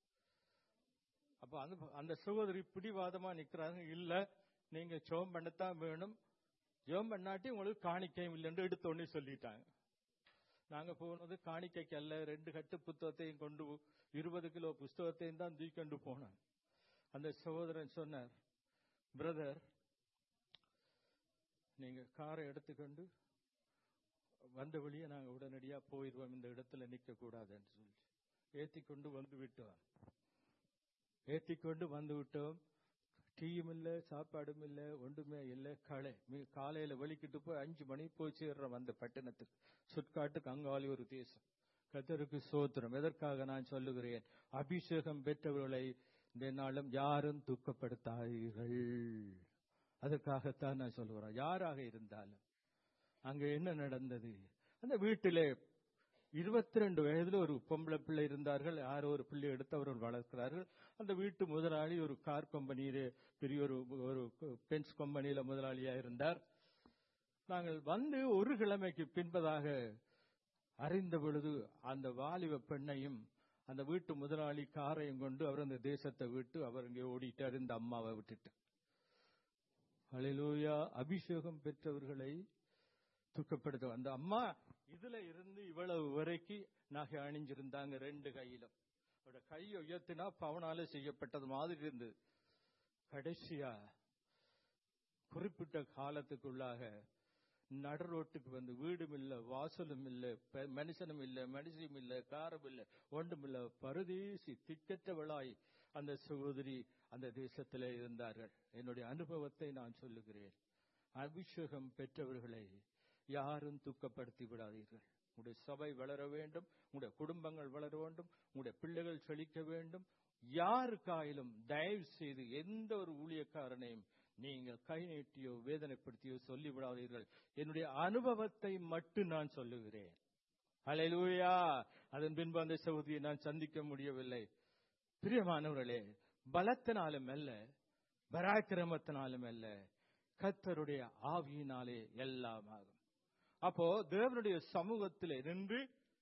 அப்ப அந்த அந்த சகோதரி பிடிவாதமா நிக்கிறாங்க இல்ல நீங்க ஜெபம் பண்ணத்தான் வேணும் ஜெபம் பண்ணாட்டி உங்களுக்கு காணிக்கையும் இல்லைன்னு எடுத்தோடனே சொல்லிட்டாங்க நாங்க போனது காணிக்கைக்கு அல்ல ரெண்டு கட்டு புத்தகத்தையும் கொண்டு இருபது கிலோ புஸ்தகத்தையும் தான் தூக்கொண்டு போனோம் அந்த சகோதரன் சொன்னார் பிரதர் நீங்க காரை எடுத்துக்கொண்டு வந்த வழியே நாங்க உடனடியா போயிடுவோம் இந்த இடத்துல நிக்க கூடாதுன்னு சொல்லி ஏத்தி கொண்டு வந்து விட்டோம் ஏத்தி கொண்டு வந்து விட்டோம் டீயும் இல்ல சாப்பாடும் இல்ல ஒன்றுமே இல்ல களை மி- காலையில வெளிக்கிட்டு போய் அஞ்சு மணி போய் சேர்றோம் அந்த பட்டணத்துக்கு சுட்காட்டுக்கு அங்காளி ஒரு தேசம் கத்தருக்கு சோத்திரம் எதற்காக நான் சொல்லுகிறேன் அபிஷேகம் பெற்றவர்களை இந்த நாளும் யாரும் துக்கப்படுத்தாதீர்கள் அதற்காகத்தான் நான் சொல்லுகிறேன் யாராக இருந்தாலும் அங்க என்ன நடந்தது அந்த வீட்டிலே இருபத்தி ரெண்டு வயதுல ஒரு பொம்பளை பிள்ளை இருந்தார்கள் யாரோ ஒரு பிள்ளை எடுத்து அவர்கள் வளர்க்கிறார்கள் அந்த வீட்டு முதலாளி ஒரு கார் கம்பெனியில பெரிய ஒரு ஒரு பென்ஸ் கம்பெனியில முதலாளியா இருந்தார் நாங்கள் வந்து ஒரு கிழமைக்கு பின்பதாக அறிந்த பொழுது அந்த வாலிப பெண்ணையும் அந்த வீட்டு முதலாளி காரையும் கொண்டு அவர் அந்த தேசத்தை விட்டு அவர் இங்கே ஓடிட்டார் இந்த அம்மாவை விட்டுட்டு ஹalleluya அபிஷேகம் பெற்றவர்களை துக்கப்படுத்த அந்த அம்மா இதுல இருந்து இவ்வளவு வரைக்கும் நகை அணிஞ்சிருந்தாங்க ரெண்டு கையிலும் அவரோட கையை உயர்த்தினா பவனால செய்யப்பட்டது மாதிரி இருந்தது கடைசியா குறிப்பிட்ட காலத்துக்குள்ளாக நடுரோட்டுக்கு வந்து வீடும் இல்ல வாசலும் இல்ல பெ- மனுஷனும் இல்ல மனுஷியும் இல்ல காரம் இல்ல ஒன்றும் இல்ல பரதேசி திக்கற்றவளாய் அந்த சகோதரி அந்த தேசத்திலே இருந்தார்கள் என்னுடைய அனுபவத்தை நான் சொல்லுகிறேன் அபிஷேகம் பெற்றவர்களை யாரும் துக்கப்படுத்தி விடாதீர்கள் உங்களுடைய சபை வளர வேண்டும் உங்களுடைய குடும்பங்கள் வளர வேண்டும் உங்களுடைய பிள்ளைகள் செழிக்க வேண்டும் யாருக்காயிலும் தயவு செய்து எந்த ஒரு ஊழியக்காரனையும் நீங்கள் கை நீட்டியோ வேதனைப்படுத்தியோ சொல்லிவிடாதீர்கள் என்னுடைய அனுபவத்தை மட்டும் நான் சொல்லுகிறேன் ஹalleluya அதன் பின்பு அந்த சகோதரியை நான் சந்திக்க முடியவில்லை பிரியமானவர்களே பலத்தினாலும் அல்ல பராக்கிரமத்தினாலும் அல்ல கத்தருடைய ஆவியினாலே எல்லாம் ஆகும் அப்போ தேவனுடைய சமூகத்திலே நின்று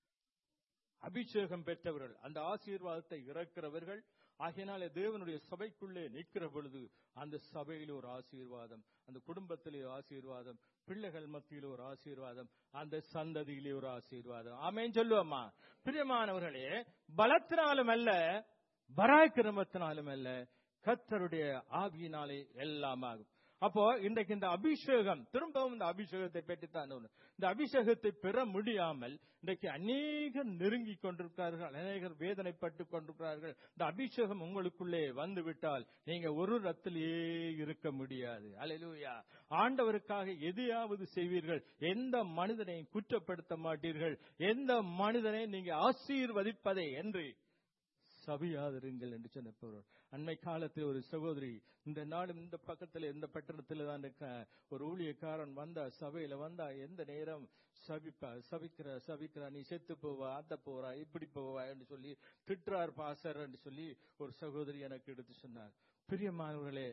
அபிஷேகம் பெற்றவர்கள் அந்த ஆசீர்வாதத்தை இறக்கிறவர்கள் ஆகையினாலே தேவனுடைய சபைக்குள்ளே நிற்கிற பொழுது அந்த சபையில ஒரு ஆசீர்வாதம் அந்த குடும்பத்திலே ஒரு ஆசீர்வாதம் பிள்ளைகள் மத்தியில ஒரு ஆசீர்வாதம் அந்த சந்ததியிலே ஒரு ஆசீர்வாதம் ஆமேன் சொல்லுவோம்மா பிரியமானவர்களே பலத்தினாலும் அல்ல பராக்கிரமத்தினாலும் அல்ல கத்தருடைய ஆவியினாலே எல்லாம் ஆகும் அப்போ இன்றைக்கு இந்த அபிஷேகம் திரும்பவும் இந்த அபிஷேகத்தை பெற்றுத்தான் ஒண்ணு. இந்த அபிஷேகத்தை பெற முடியாமல் இன்றைக்கு அநேகர் நெருங்கி கொண்டிருக்கிறார்கள் அநேகர் வேதனைப்பட்டு கொண்டிருக்கிறார்கள் இந்த அபிஷேகம் உங்களுக்குள்ளே வந்து விட்டால் நீங்க ஒரு ரத்திலேயே இருக்க முடியாது அல்லேலூயா ஆண்டவருக்காக எதையாவது செய்வீர்கள் எந்த மனிதனையும் குற்றப்படுத்த மாட்டீர்கள் எந்த மனிதனை நீங்க ஆசீர்வதிப்பதை என்று சபியாதிருங்கள் என்று சொன்னவர் அண்மை காலத்தில் ஒரு சகோதரி இந்த நாடும் இந்த பக்கத்துல இந்த பட்டணத்துல தான் இருக்க ஒரு ஊழியக்காரன் வந்தா சபையில வந்தா எந்த நேரம் சபிப்பா சபிக்கிற சபிக்கிறா நீ செத்து போவா அந்த போறா இப்படி போவா என்று சொல்லி திட்டுறார் பாசர் என்று சொல்லி ஒரு சகோதரி எனக்கு எடுத்து சொன்னார் பிரியமானவர்களே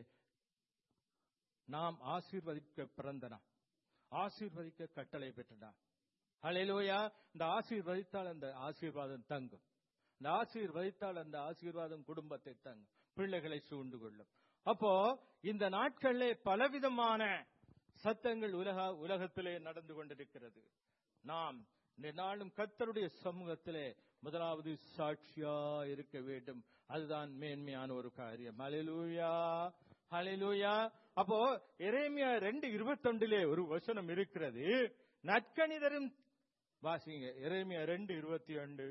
நாம் ஆசீர்வதிக்க பிறந்தனா ஆசீர்வதிக்க கட்டளை பெற்றனா ஹalleluya இந்த ஆசீர்வதித்தால் அந்த ஆசீர்வாதம் தங்கும் இந்த ஆசீர்வதித்தால் அந்த ஆசீர்வாதம் குடும்பத்தை தங்கும் பிள்ளைகளை சூழ்ந்து கொள்ளும் அப்போ இந்த நாட்களிலே பலவிதமான சத்தங்கள் உலக உலகத்திலே நடந்து கொண்டிருக்கிறது நாம் இந்த நாளும் கத்தருடைய சமூகத்திலே முதலாவது சாட்சியா இருக்க வேண்டும் அதுதான் மேன்மையான ஒரு காரியம் ஹalleluya ஹalleluya அப்போ எரேமியா ரெண்டு இருபத்தொண்டிலே ஒரு வசனம் இருக்கிறது நற்கணிதரும் வாசிங்க எரேமியா ரெண்டு இருபத்தி ரெண்டு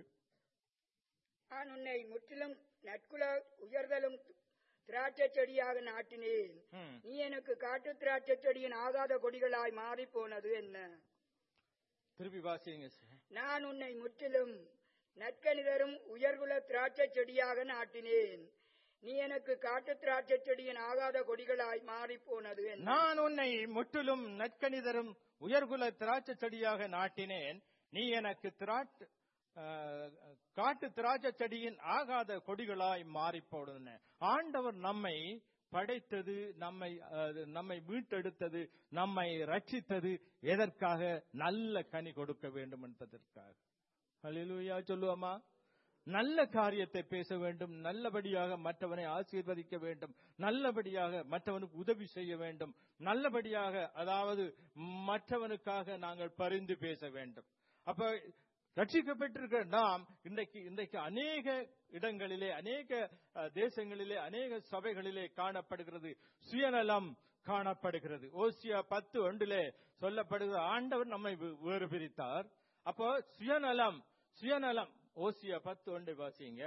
நான் உன்னை முற்றிலும் நற்குல உயர்தலும் திராட்சை செடியாக நாட்டினேன் ம். நீ எனக்கு காட்டு திராட்சை செடியின் ஆகாத கொடிகளாய் மாறி போனது என்ன திருப்பி வாசிங்க சார். நான் உன்னை முற்றிலும் நற்கணிதரும் உயர்குல திராட்சை செடியாக நாட்டினேன் நீ எனக்கு காட்டு திராட்சை செடியின் ஆகாத கொடிகளாய் மாறி போனது என்ன நான் உன்னை முற்றிலும் நற்கணிதரும் உயர்குல திராட்சை செடியாக நாட்டினேன் நீ எனக்கு திராட்டு ஆஹ், காட்டு திராட்சை செடியின் ஆகாத கொடிகளாய் மாறி போடுன ஆண்டவர் நம்மை படைத்தது நம்மை அஹ், நம்மை மீட்டெடுத்தது நம்மை ரட்சித்தது எதற்காக நல்ல கனி கொடுக்க வேண்டும் என்பதற்காக ஹalleluya சொல்லுவோமா நல்ல காரியத்தை பேச வேண்டும் நல்லபடியாக மற்றவனை ஆசீர்வதிக்க வேண்டும் நல்லபடியாக மற்றவனுக்கு உதவி செய்ய வேண்டும் நல்லபடியாக அதாவது மற்றவனுக்காக நாங்கள் பரிந்து பேச வேண்டும் அப்ப ரட்சிக்கப்பட்டிருக்கிற நாம் இன்றைக்கு இன்றைக்கு அநேக இடங்களிலே அநேக அஹ், தேசங்களிலே அநேக சபைகளிலே காணப்படுகிறது சுயநலம் காணப்படுகிறது ஓசியா பத்து ஒன்றிலே சொல்லப்படுகிற ஆண்டவர் நம்மை வே- வேறு பிரித்தார் அப்போ சுயநலம் சுயநலம் ஓசியா பத்து ஒன்று வாசிங்க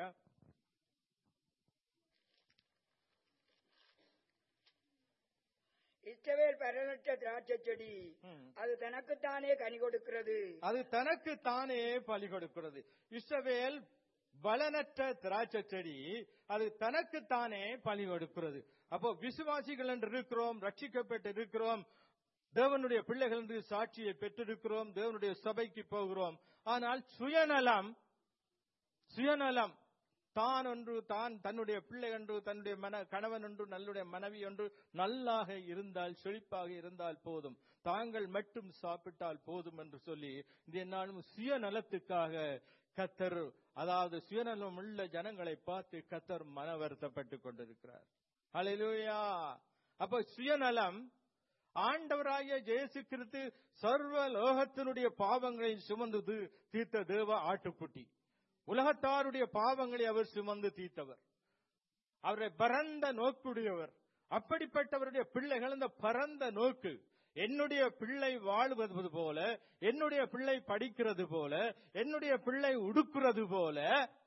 இஸ்ரவேல் பரலற்ற திராட்சை செடி ம். அது தனக்குத்தானே கனி கொடுக்கிறது அது தனக்கு தானே பலி கொடுக்கிறது இஸ்ரவேல் பலனற்ற திராட்சை செடி அது தனக்கு தானே பலி கொடுக்கிறது அப்போ விசுவாசிகள் என்று இருக்கிறோம் ரட்சிக்கப்பட்டு இருக்கிறோம் தேவனுடைய பிள்ளைகள் என்று சாட்சியை பெற்றிருக்கிறோம் தேவனுடைய சபைக்கு போகிறோம் ஆனால் சுயநலம் சுயநலம் தான் ஒன்று தான் தன்னுடைய பிள்ளை ஒன்று தன்னுடைய மன கணவன் ஒன்று நல்லுடைய மனைவி ஒன்று நல்லாக இருந்தால் செழிப்பாக இருந்தால் போதும் தாங்கள் மட்டும் சாப்பிட்டால் போதும் என்று சொல்லி இந்த நாளும் சுயநலத்துக்காக கத்தர் அதாவது சுயநலம் உள்ள ஜனங்களை பார்த்து கத்தர் மன வருத்தப்பட்டுக் கொண்டிருக்கிறார் ஹalleluya அப்ப சுயநலம் ஆண்டவராகிய இயேசு கிறிஸ்து சர்வ லோகத்தினுடைய பாவங்களை சுமந்து தீ- தீர்த்த தேவ ஆட்டுக்குட்டி உலகத்தாருடைய பாவங்களை அவர் சுமந்து தீர்த்தவர் அவரை பரந்த நோக்குடையவர் அப்படிப்பட்டவருடைய பிள்ளைகள் இந்த பரந்த நோக்கு என்னுடைய பிள்ளை வாழுவது போல என்னுடைய பிள்ளை படிக்கிறது போல என்னுடைய பிள்ளை உடுக்கிறது போல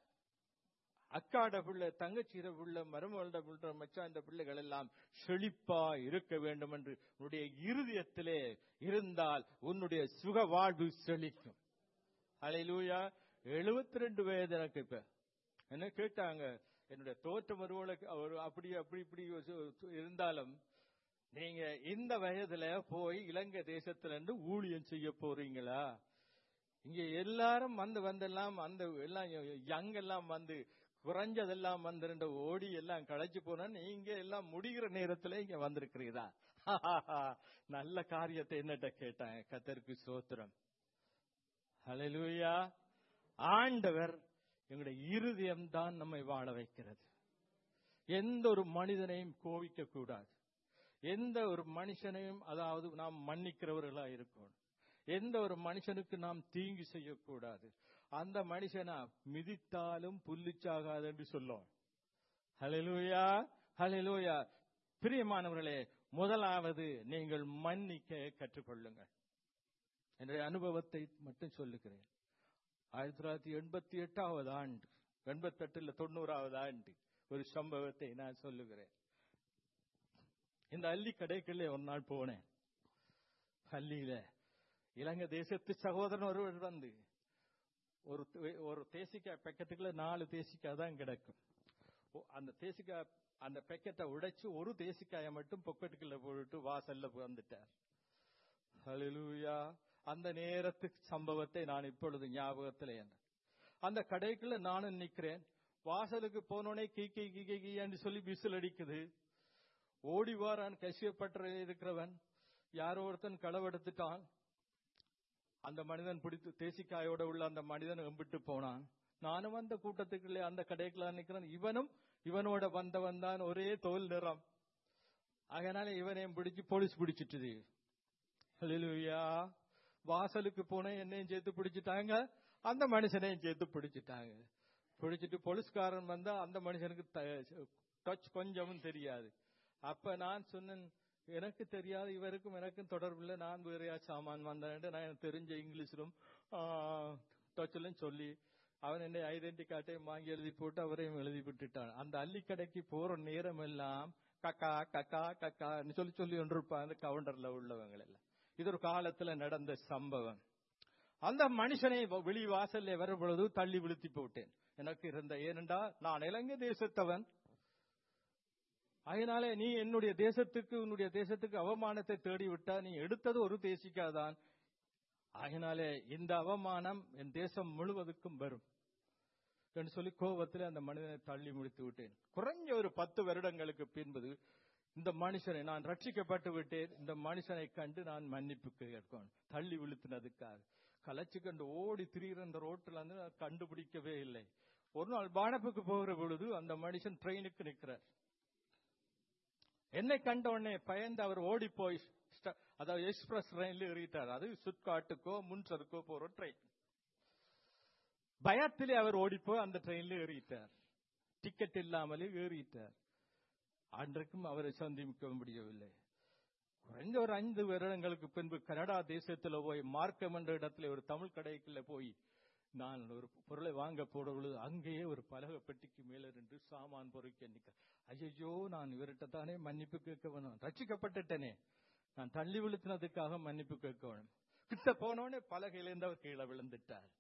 அக்காட பிள்ளை தங்கச்சிர பிள்ளை மருமகள பிள்ளை மச்சாண்ட பிள்ளைகள் எல்லாம் செழிப்பா இருக்க வேண்டும் என்று உன்னுடைய இருதயத்திலே இருந்தால் உன்னுடைய சுக வாழ்வு செழிக்கும் அலையிலூயா எழுபத்தி ரெண்டு வயது எனக்கு இப்ப என்ன கேட்டாங்க என்னுடைய தோற்றம் ஒருவளுக்கு அவர் அப்படி அப்படி இப்படி சு- இருந்தாலும் நீங்க இந்த வயதுல போய் இலங்கை தேசத்துல இருந்து ஊழியம் செய்ய போறீங்களா இங்க எல்லாரும் வந்து வந்தெல்லாம் அந்த எல்லாம் யங் எல்லாம் வந்து குறைஞ்சதெல்லாம் வந்து ரெண்டு ஓடி எல்லாம் களைச்சு போனா நீங்க எல்லாம் முடிகிற நேரத்துல இங்க வந்திருக்கிறீரா நல்ல காரியத்தை என்னட்ட கேட்டாங்க கத்தருக்கு சோத்திரம் ஹalleluya ஆண்டவர் எங்களுடைய இருதயம் தான் நம்மை வாழ வைக்கிறது எந்த ஒரு மனிதனையும் கோவிக்க கூடாது எந்த ஒரு மனுஷனையும் அதாவது நாம் மன்னிக்கிறவர்களா இருக்கணும் எந்த ஒரு மனுஷனுக்கு நாம் தீங்கு செய்யக்கூடாது அந்த மனுஷனா மிதித்தாலும் புல்லுச்சாகாது என்று சொல்லும் ஹalleluya ஹalleluya பிரியமானவர்களே முதலாவது நீங்கள் மன்னிக்க கற்றுக்கொள்ளுங்கள் என்னுடைய அனுபவத்தை மட்டும் சொல்லுகிறேன் ஆயிரத்தி தொள்ளாயிரத்தி எண்பத்தி எட்டாவது ஆண்டு எண்பத்தெட்டுல தொண்ணூறாவது ஆண்டு ஒரு சம்பவத்தை நான் சொல்லுகிறேன் இந்த அள்ளி கடைக்குள்ளே ஒரு நாள் போனேன் பள்ளியில இலங்கை தேசத்து சகோதரன் ஒருவர் வந்து ஒரு தே- ஒரு தேசிக்காய் பக்கத்துக்குள்ள நாலு தேசிக்காய் தான் கிடக்கும் ஓ, அந்த தேசிக்காய் அந்த பெக்கெட்டை உடைச்சு ஒரு தேசிக்காயை மட்டும் பொக்கெட்டுக்குள்ள போட்டு வாசல்ல வந்துட்டார் ஹalleluya அந்த நேரத்துக்கு சம்பவத்தை நான் இப்பொழுது ஞாபகத்தில் என்ன அந்த கடைக்குள்ள நானும் நிக்கிறேன் வாசலுக்கு போனோடனே கீ கீ கீ கீ கீன்னு சொல்லி விசில் அடிக்குது ஓடி வாரான் கசியப்பட்ட இருக்கிறவன் யாரோ ஒருத்தன் களவெடுத்துட்டான் அந்த மனிதன் பிடித்து தேசிக்காயோட உள்ள அந்த மனிதன் எம்பிட்டு போனான் நானும் அந்த கூட்டத்துக்குள்ளே அந்த கடைக்குள்ள நிக்கிறேன் இவனும் இவனோட வந்தவன் தான் ஒரே தோல் நிறம் அதனால இவனையும் பிடிச்சு போலீஸ் பிடிச்சிட்டுது ஹalleluya வாசலுக்கு போன என்னையும் சேர்த்து பிடிச்சிட்டாங்க அந்த மனுஷனையும் சேர்த்து பிடிச்சிட்டாங்க பிடிச்சிட்டு போலீஸ்காரன் வந்தா அந்த மனுஷனுக்கு டச் கொஞ்சமும் தெரியாது அப்ப நான் சொன்னேன் எனக்கு தெரியாது இவருக்கும் எனக்கும் தொடர்பில்லை நான் வேறையா சாமான் வந்தேன் நான் எனக்கு தெரிஞ்ச இங்கிலீஷிலும் டச்சிலும் சொல்லி அவன் என்னை ஐடென்டி கார்டையும் வாங்கி எழுதி போட்டு அவரையும் எழுதி விட்டுட்டான் அந்த அள்ளிக்கடைக்கு போற நேரம் எல்லாம் கக்கா கக்கா கக்கான்னு சொல்லி சொல்லி கொண்டிருப்பான் அந்த கவுண்டர்ல உள்ளவங்க எல்லாம் இது ஒரு காலத்துல நடந்த சம்பவம் அந்த மனுஷனை வெளி வாசல்ல வரும் பொழுது தள்ளி விழுத்தி போட்டேன் எனக்கு இருந்த ஏனென்றா நான் இலங்கை தேசத்தவன் அதனாலே நீ என்னுடைய தேசத்துக்கு உன்னுடைய தேசத்துக்கு அவமானத்தை தேடி விட்டா நீ எடுத்தது ஒரு தேசிக்காதான் அதனாலே இந்த அவமானம் என் தேசம் முழுவதுக்கும் வரும் என்று சொல்லி கோபத்தில் அந்த மனிதனை தள்ளி முடித்து விட்டேன் குறைஞ்ச ஒரு பத்து வருடங்களுக்கு பின்பது இந்த மனுஷனை நான் ரட்சிக்கப்பட்டு விட்டேன் இந்த மனுஷனை கண்டு நான் மன்னிப்பு கேட்கணும் தள்ளி விழுத்தினதுக்காக கலைச்சு கண்டு ஓடி திரிகிற அந்த ரோட்டில் வந்து நான் கண்டுபிடிக்கவே இல்லை ஒரு நாள் பானப்புக்கு போகிற பொழுது அந்த மனுஷன் ட்ரெயினுக்கு நிற்கிறார் என்னை கண்ட உடனே பயந்து அவர் ஓடி போய் ஸ்ட- அதாவது எக்ஸ்பிரஸ் ட்ரெயின்ல ஏறிட்டார் அது சுட்காட்டுக்கோ முன்சருக்கோ போற ட்ரெயின் பயத்திலே அவர் ஓடி போய் அந்த ட்ரெயின்ல ஏறிட்டார் டிக்கெட் இல்லாமலே ஏறிட்டார் அன்றைக்கும் அவரை சந்திக்க முடியவில்லை குறைஞ்ச ஒரு ஐந்து வருடங்களுக்கு பின்பு கனடா தேசத்துல போய் மார்க்கம் என்ற இடத்துல ஒரு தமிழ் கடைக்குள்ள போய் நான் ஒரு பொருளை வாங்க போட பொழுது அங்கேயே ஒரு பலக பெட்டிக்கு மேல நின்று சாமான் பொறுக்க நிக்க ஐயோ நான் இவர்கிட்ட தானே மன்னிப்பு கேட்க வேணும் ரட்சிக்கப்பட்டுட்டேனே நான் தள்ளி விழுத்தினதுக்காக மன்னிப்பு கேட்க வேணும் கிட்ட போனோடனே பலகையிலேருந்து அவர் கீழே விழுந்துட்டார்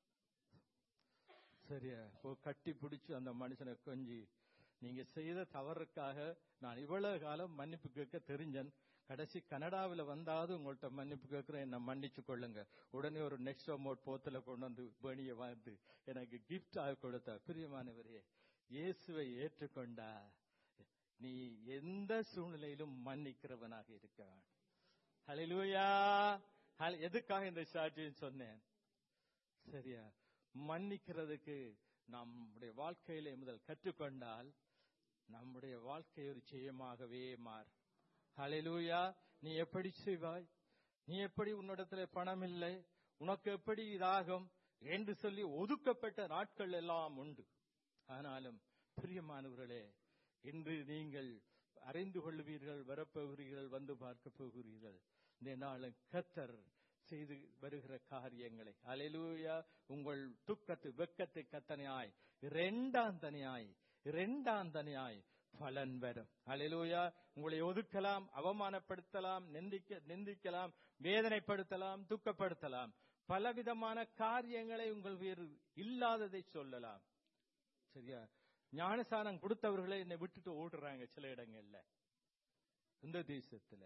சரியா ஓ கட்டி பிடிச்சு அந்த மனுஷனை கொஞ்சி நீங்க செய்த தவறுக்காக நான் இவ்வளவு காலம் மன்னிப்பு கேட்க தெரிஞ்சேன் கடைசி கனடாவில் வந்தாவது உங்கள்ட்ட மன்னிப்பு கேட்கிறேன் என்ன மன்னிச்சு கொள்ளுங்க உடனே ஒரு நெக்ஸ்ட் அமௌண்ட் போத்துல கொண்டு வந்து பேணிய வந்து எனக்கு gift ஆக கொடுத்த பிரியமானவரே இயேசுவை ஏற்றுக்கொண்டா நீ எந்த சூழ்நிலையிலும் மன்னிக்கிறவனாக இருக்க வேண்டும் ஹalleluya ஹல்- எதுக்காக இந்த சாட்சியம் சொன்னேன் சரியா மன்னிக்கிறதுக்கு நம்முடைய வாழ்க்கையிலே முதல் கற்றுக்கொண்டால் நம்முடைய வாழ்க்கை ஒரு ஜெயமாகவே மாறும் ஹalleluya நீ எப்படி செய்வாய் நீ எப்படி உன்னிடத்துல பணம் இல்லை உனக்கு எப்படி இதாகும் என்று சொல்லி ஒதுக்கப்பட்ட நாட்கள் எல்லாம் உண்டு ஆனாலும் பிரியமானவர்களே இன்று நீங்கள் அறிந்து கொள்வீர்கள் வரப்போகிறீர்கள் வந்து பார்க்க போகிறீர்கள் இந்த நாளும் கத்தர் செய்து வருகிற காரியங்களை அலையிலூயா உங்கள் துக்கத்து வெக்கத்து கத்தனையாய் இரண்டாம் தனியாய் இரண்டாம் தனியாய் பலன் வரும் அலையிலூயா உங்களை ஒதுக்கலாம் அவமானப்படுத்தலாம் நிந்திக்க நிந்திக்கலாம் வேதனைப்படுத்தலாம் துக்கப்படுத்தலாம் பலவிதமான காரியங்களை உங்கள் வேறு இல்லாததை சொல்லலாம் சரியா ஞானசானம் கொடுத்தவர்களை என்னை விட்டுட்டு ஓடுறாங்க சில இடங்கள்ல இந்த தேசத்துல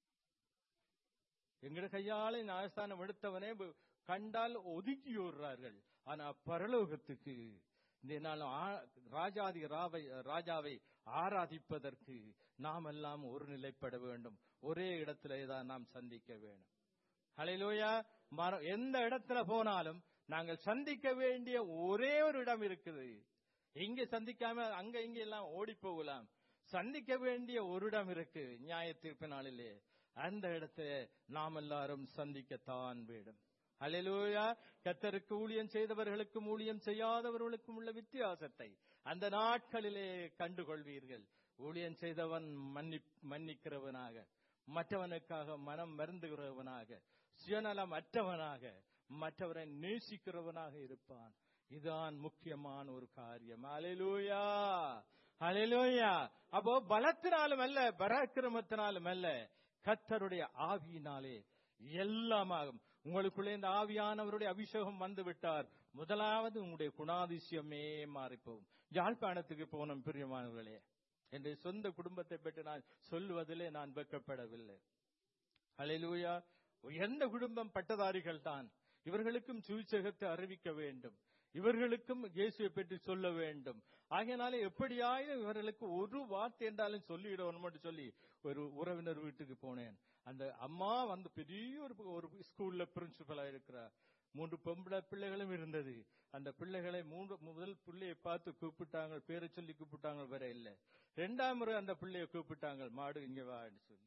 எங்கட கையால ஞானஸ்தானம் எடுத்தவனே வ- கண்டால் ஒதுக்கி ஓடுறார்கள் ஆனா பரலோகத்துக்கு இந்த நாள் ஆ- ராஜாதி ராவை ராஜாவை ஆராதிப்பதற்கு நாம் எல்லாம் ஒரு நிலைப்பட வேண்டும் ஒரே இடத்திலே தான் நாம் சந்திக்க வேண்டும் ஹalleluya மர- எந்த இடத்துல போனாலும் நாங்கள் சந்திக்க வேண்டிய ஒரே ஒரு இடம் இருக்குது இங்க சந்திக்காம அங்க இங்க எல்லாம் ஓடி போகலாம் சந்திக்க வேண்டிய ஒரு இடம் இருக்கு நியாய தீர்ப்பு நாளிலே அந்த இடத்தை நாம் எல்லாரும் சந்திக்கத்தான் வேண்டும் ஹalleluya கத்தருக்கு ஊழியம் செய்தவர்களுக்கும் ஊழியம் செய்யாதவர்களுக்கும் உள்ள வித்தியாசத்தை அந்த நாட்களிலே கண்டுகொள்வீர்கள் ஊழியம் செய்தவன் மன்னி மன்னிக்கிறவனாக மற்றவனுக்காக மனம் மருந்துகிறவனாக சுயநலம் அற்றவனாக மற்றவரை நேசிக்கிறவனாக இருப்பான் இதுதான் முக்கியமான ஒரு காரியம் அலையிலூயா அலையிலூயா அப்போ பலத்தினாலும் அல்ல பராக்கிரமத்தினாலும் அல்ல கத்தருடைய ஆவியினாலே எல்லாமாகும் உங்களுக்குள்ளே இந்த ஆவியானவருடைய அபிஷேகம் வந்து விட்டார் முதலாவது உங்களுடைய குணாதிசயமே மாறிப்போகும் யாழ்ப்பாணத்துக்கு போனோம் பிரியமானவர்களே என்னுடைய சொந்த குடும்பத்தை பற்றி நான் சொல்லுவதிலே நான் வெட்கப்படவில்லை அலையிலூயா எந்த குடும்பம் பட்டதாரிகள் தான் இவர்களுக்கும் சுவிசேகத்தை அறிவிக்க வேண்டும் இவர்களுக்கும் இயேசுவை பற்றி சொல்ல வேண்டும் ஆகையினாலே எப்படியாயும் இவர்களுக்கு ஒரு வார்த்தை என்றாலும் சொல்லிவிடணும் சொல்லி ஒரு உறவினர் வீட்டுக்கு போனேன் அந்த அம்மா வந்து பெரிய ஒரு ஒரு ஸ்கூல்ல பிரின்சிபலா இருக்கிறார் மூன்று பொம்பளை பிள்ளைகளும் இருந்தது அந்த பிள்ளைகளை மூன்று முதல் பிள்ளையை பார்த்து கூப்பிட்டாங்க பேரை சொல்லி கூப்பிட்டாங்க வேற இல்ல ரெண்டாம் முறை அந்த பிள்ளையை கூப்பிட்டாங்க மாடு இங்க வான்னு சொல்லி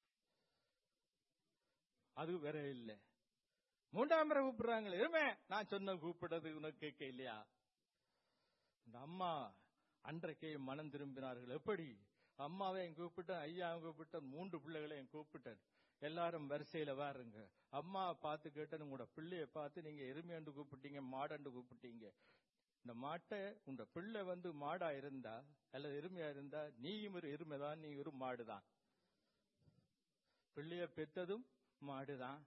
அது வேற இல்ல மூன்றாம் முறை கூப்பிடுறாங்க இருமே நான் சொன்ன கூப்பிடுறது உனக்கு கேட்க இல்லையா இந்த அம்மா அன்றைக்கே மனம் திரும்பினார்கள் எப்படி அம்மாவை கூப்பிட்டேன் ஐயாவை கூப்பிட்டேன் மூன்று பிள்ளைகளையும் கூப்பிட்டேன் எல்லாரும் வரிசையில வாருங்க அம்மா பார்த்து கேட்டேன் உங்களோட பிள்ளைய பார்த்து நீங்க எருமையண்டு கூப்பிட்டீங்க மாடண்டு கூப்பிட்டீங்க இந்த மாட்டை உங்க பிள்ளை வந்து மாடா இருந்தா அல்லது எருமையா இருந்தா நீயும் ஒரு எருமைதான் நீ ஒரு மாடுதான் பிள்ளைய பெத்ததும் மாடுதான்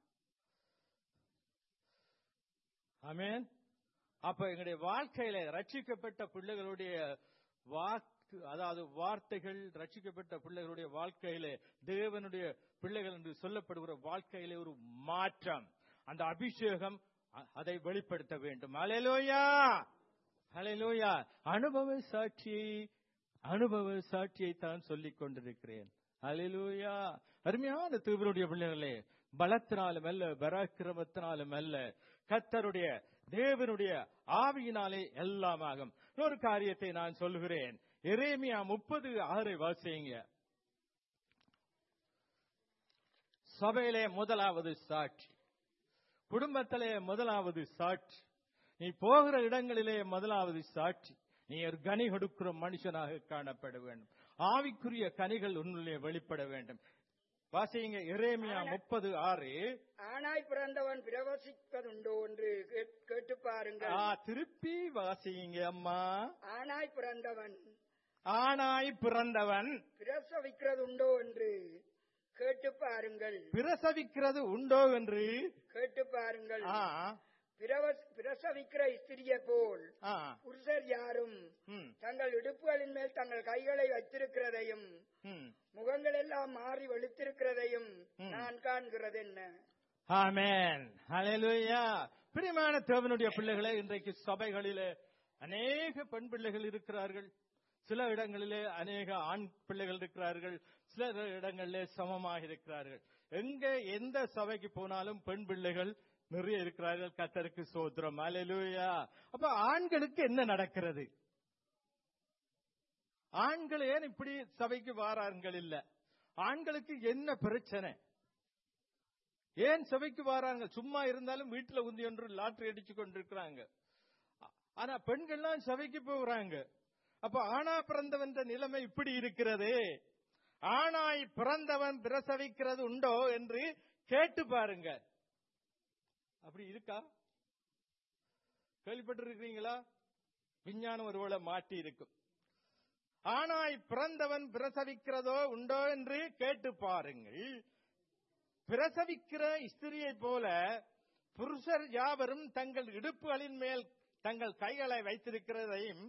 ஆமென் அப்ப எங்களுடைய வாழ்க்கையில ரட்சிக்கப்பட்ட பிள்ளைகளுடைய வாக்கு அதாவது வார்த்தைகள் ரட்சிக்கப்பட்ட பிள்ளைகளுடைய வாழ்க்கையில தேவனுடைய பிள்ளைகள் என்று சொல்லப்படுகிற வாழ்க்கையிலே ஒரு மாற்றம் அந்த அபிஷேகம் அ- அதை வெளிப்படுத்த வேண்டும் அலையலோயா அலையலோயா அனுபவ சாட்சியை அனுபவ சாட்சியை தான் சொல்லிக் கொண்டிருக்கிறேன் அலையலூயா அருமையான தீவிரடைய பிள்ளைகளே பலத்தினாலும் அல்ல பராக்கிரமத்தினாலும் அல்ல கத்தருடைய தேவனுடைய ஆவியினாலே எல்லாமாகும் இன்னொரு காரியத்தை நான் சொல்லுகிறேன் எரேமியா முப்பது ஆறை வாசிங்க சபையிலே முதலாவது சாட்சி குடும்பத்திலே முதலாவது சாட்சி நீ போகிற இடங்களிலே முதலாவது சாட்சி நீ ஒரு கனி கொடுக்கிற மனுஷனாக காணப்பட வேண்டும் ஆவிக்குரிய கனிகள் உன்னிலே வெளிப்பட வேண்டும் வாசிங்க எரேமியா முப்பது ஆறு ஆணாய் பிறந்தவன் பிரவசிப்பதுண்டோ என்று கேட்- கேட்டு பாருங்கள் ஆ, திருப்பி வாசிங்க அம்மா ஆணாய் பிறந்தவன் ஆனாய் பிறந்தவன் பிரசவிக்கிறதுண்டோ என்று கேட்டு பாருங்கள் பிரசவிக்கிறது உண்டோ என்று கேட்டு பாருங்கள் ஆ, பிரவஸ்- பிரசவிக்கிற ஸ்திரியை போல் ஆ, புருஷர் யாரும் ம், தங்கள் இடுப்புகளின் மேல் தங்கள் கைகளை வைத்திருக்கிறதையும் ம். முகங்கள் எல்லாம் மாறி வெளுத்திருக்கிறதையும் ம். நான் காண்கிறது என்ன ஆமென் ஹalleluya பிரியமான தேவனுடைய பிள்ளைகளே இன்றைக்கு சபைகளிலே அநேக பெண் பிள்ளைகள் இருக்கிறார்கள் சில இடங்களிலே அநேக ஆண் பிள்ளைகள் இருக்கிறார்கள் சில இடங்களிலே சமமாக இருக்கிறார்கள் எங்க எந்த சபைக்கு போனாலும் பெண் பிள்ளைகள் நிறைய இருக்கிறார்கள் கத்தருக்கு சோத்திரம் ஹalleluya அப்ப ஆண்களுக்கு என்ன நடக்கிறது ஆண்கள் ஏன் இப்படி சபைக்கு வாரார்கள் இல்ல ஆண்களுக்கு என்ன பிரச்சனை ஏன் சபைக்கு வராங்க சும்மா இருந்தாலும் வீட்டுல உந்தி ஒன்று லாட்டரி அடிச்சு கொண்டிருக்கிறாங்க ஆனா பெண்கள்லாம் சபைக்கு போகிறாங்க அப்ப ஆணா பிறந்தவன் நிலைமை இப்படி இருக்கிறது ஆணாய் பிறந்தவன் பிரசவிக்கிறது உண்டோ என்று கேட்டு பாருங்க அப்படி இருக்கா கேள்விப்பட்டிருக்கிறீங்களா விஞ்ஞானம் ஒருவேளை மாட்டி இருக்கும் ஆணாய் பிறந்தவன் பிரசவிக்கிறதோ உண்டோ என்று கேட்டு பாருங்கள் பிரசவிக்கிற ஸ்திரியை போல புருஷர் யாவரும் தங்கள் இடுப்புகளின் மேல் தங்கள் கைகளை வைத்திருக்கிறதையும்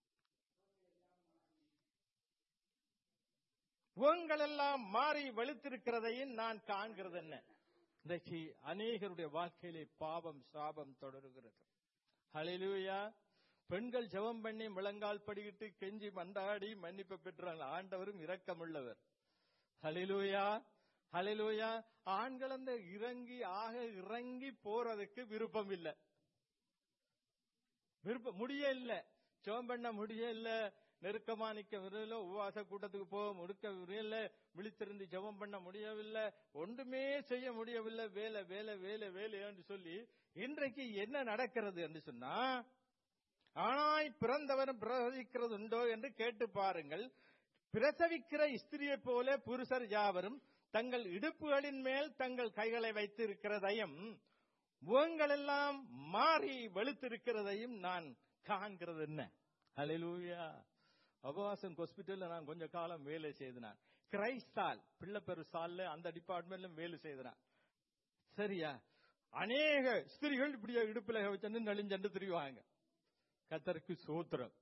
உங்களெல்லாம் மாறி வெளுத்திருக்கிறதையும் நான் காண்கிறது என்ன இன்றைக்கு அநேகருடைய வாழ்க்கையிலே பாவம் சாபம் தொடருகிறது ஹalleluya பெண்கள் ஜெபம் பண்ணி முழங்கால் படிக்கிட்டு கெஞ்சி மண்டாடி மன்னிப்பு பெற்றாங்க ஆண்டவரும் இரக்கமுள்ளவர் ஹalleluya ஹalleluya ஆண்கள் அந்த இறங்கி ஆக இறங்கி போறதுக்கு விருப்பம் இல்ல விருப்பம் முடிய இல்ல ஜெபம் பண்ண முடிய இல்ல நெருக்கமா நிக்க விரையில உபவாச கூட்டத்துக்கு போக முடுக்க விரையில விழித்திருந்து ஜெபம் பண்ண முடியவில்லை ஒன்றுமே செய்ய முடியவில்லை வேலை வேலை வேலை வேலை என்று சொல்லி இன்றைக்கு என்ன நடக்கிறது என்று சொன்னா ஆனாய் பிறந்தவன் பிரசவிக்கிறது உண்டோ என்று கேட்டு பாருங்கள் பிரசவிக்கிற ஸ்திரியை போல புருஷர் யாவரும் தங்கள் இடுப்புகளின் மேல் தங்கள் கைகளை வைத்திருக்கிறதையும் முகங்களெல்லாம் மாறி வெளுத்திருக்கிறதையும் நான் காண்கிறது என்ன ஹalleluya அபவாசன் ஹாஸ்பிட்டல்ல நான் கொஞ்ச காலம் வேலை செய்தேன் கிரைஸ்டால் பிள்ளைப்பெரு சால்ல அந்த டிபார்ட்மெண்ட்ல வேலை செய்தேன் சரியா அநேக ஸ்திரிகள் இப்படியே இடுப்புல வச்சு நெளிஞ்சண்டு திரிவாங்க கத்தருக்கு சூத்திரம்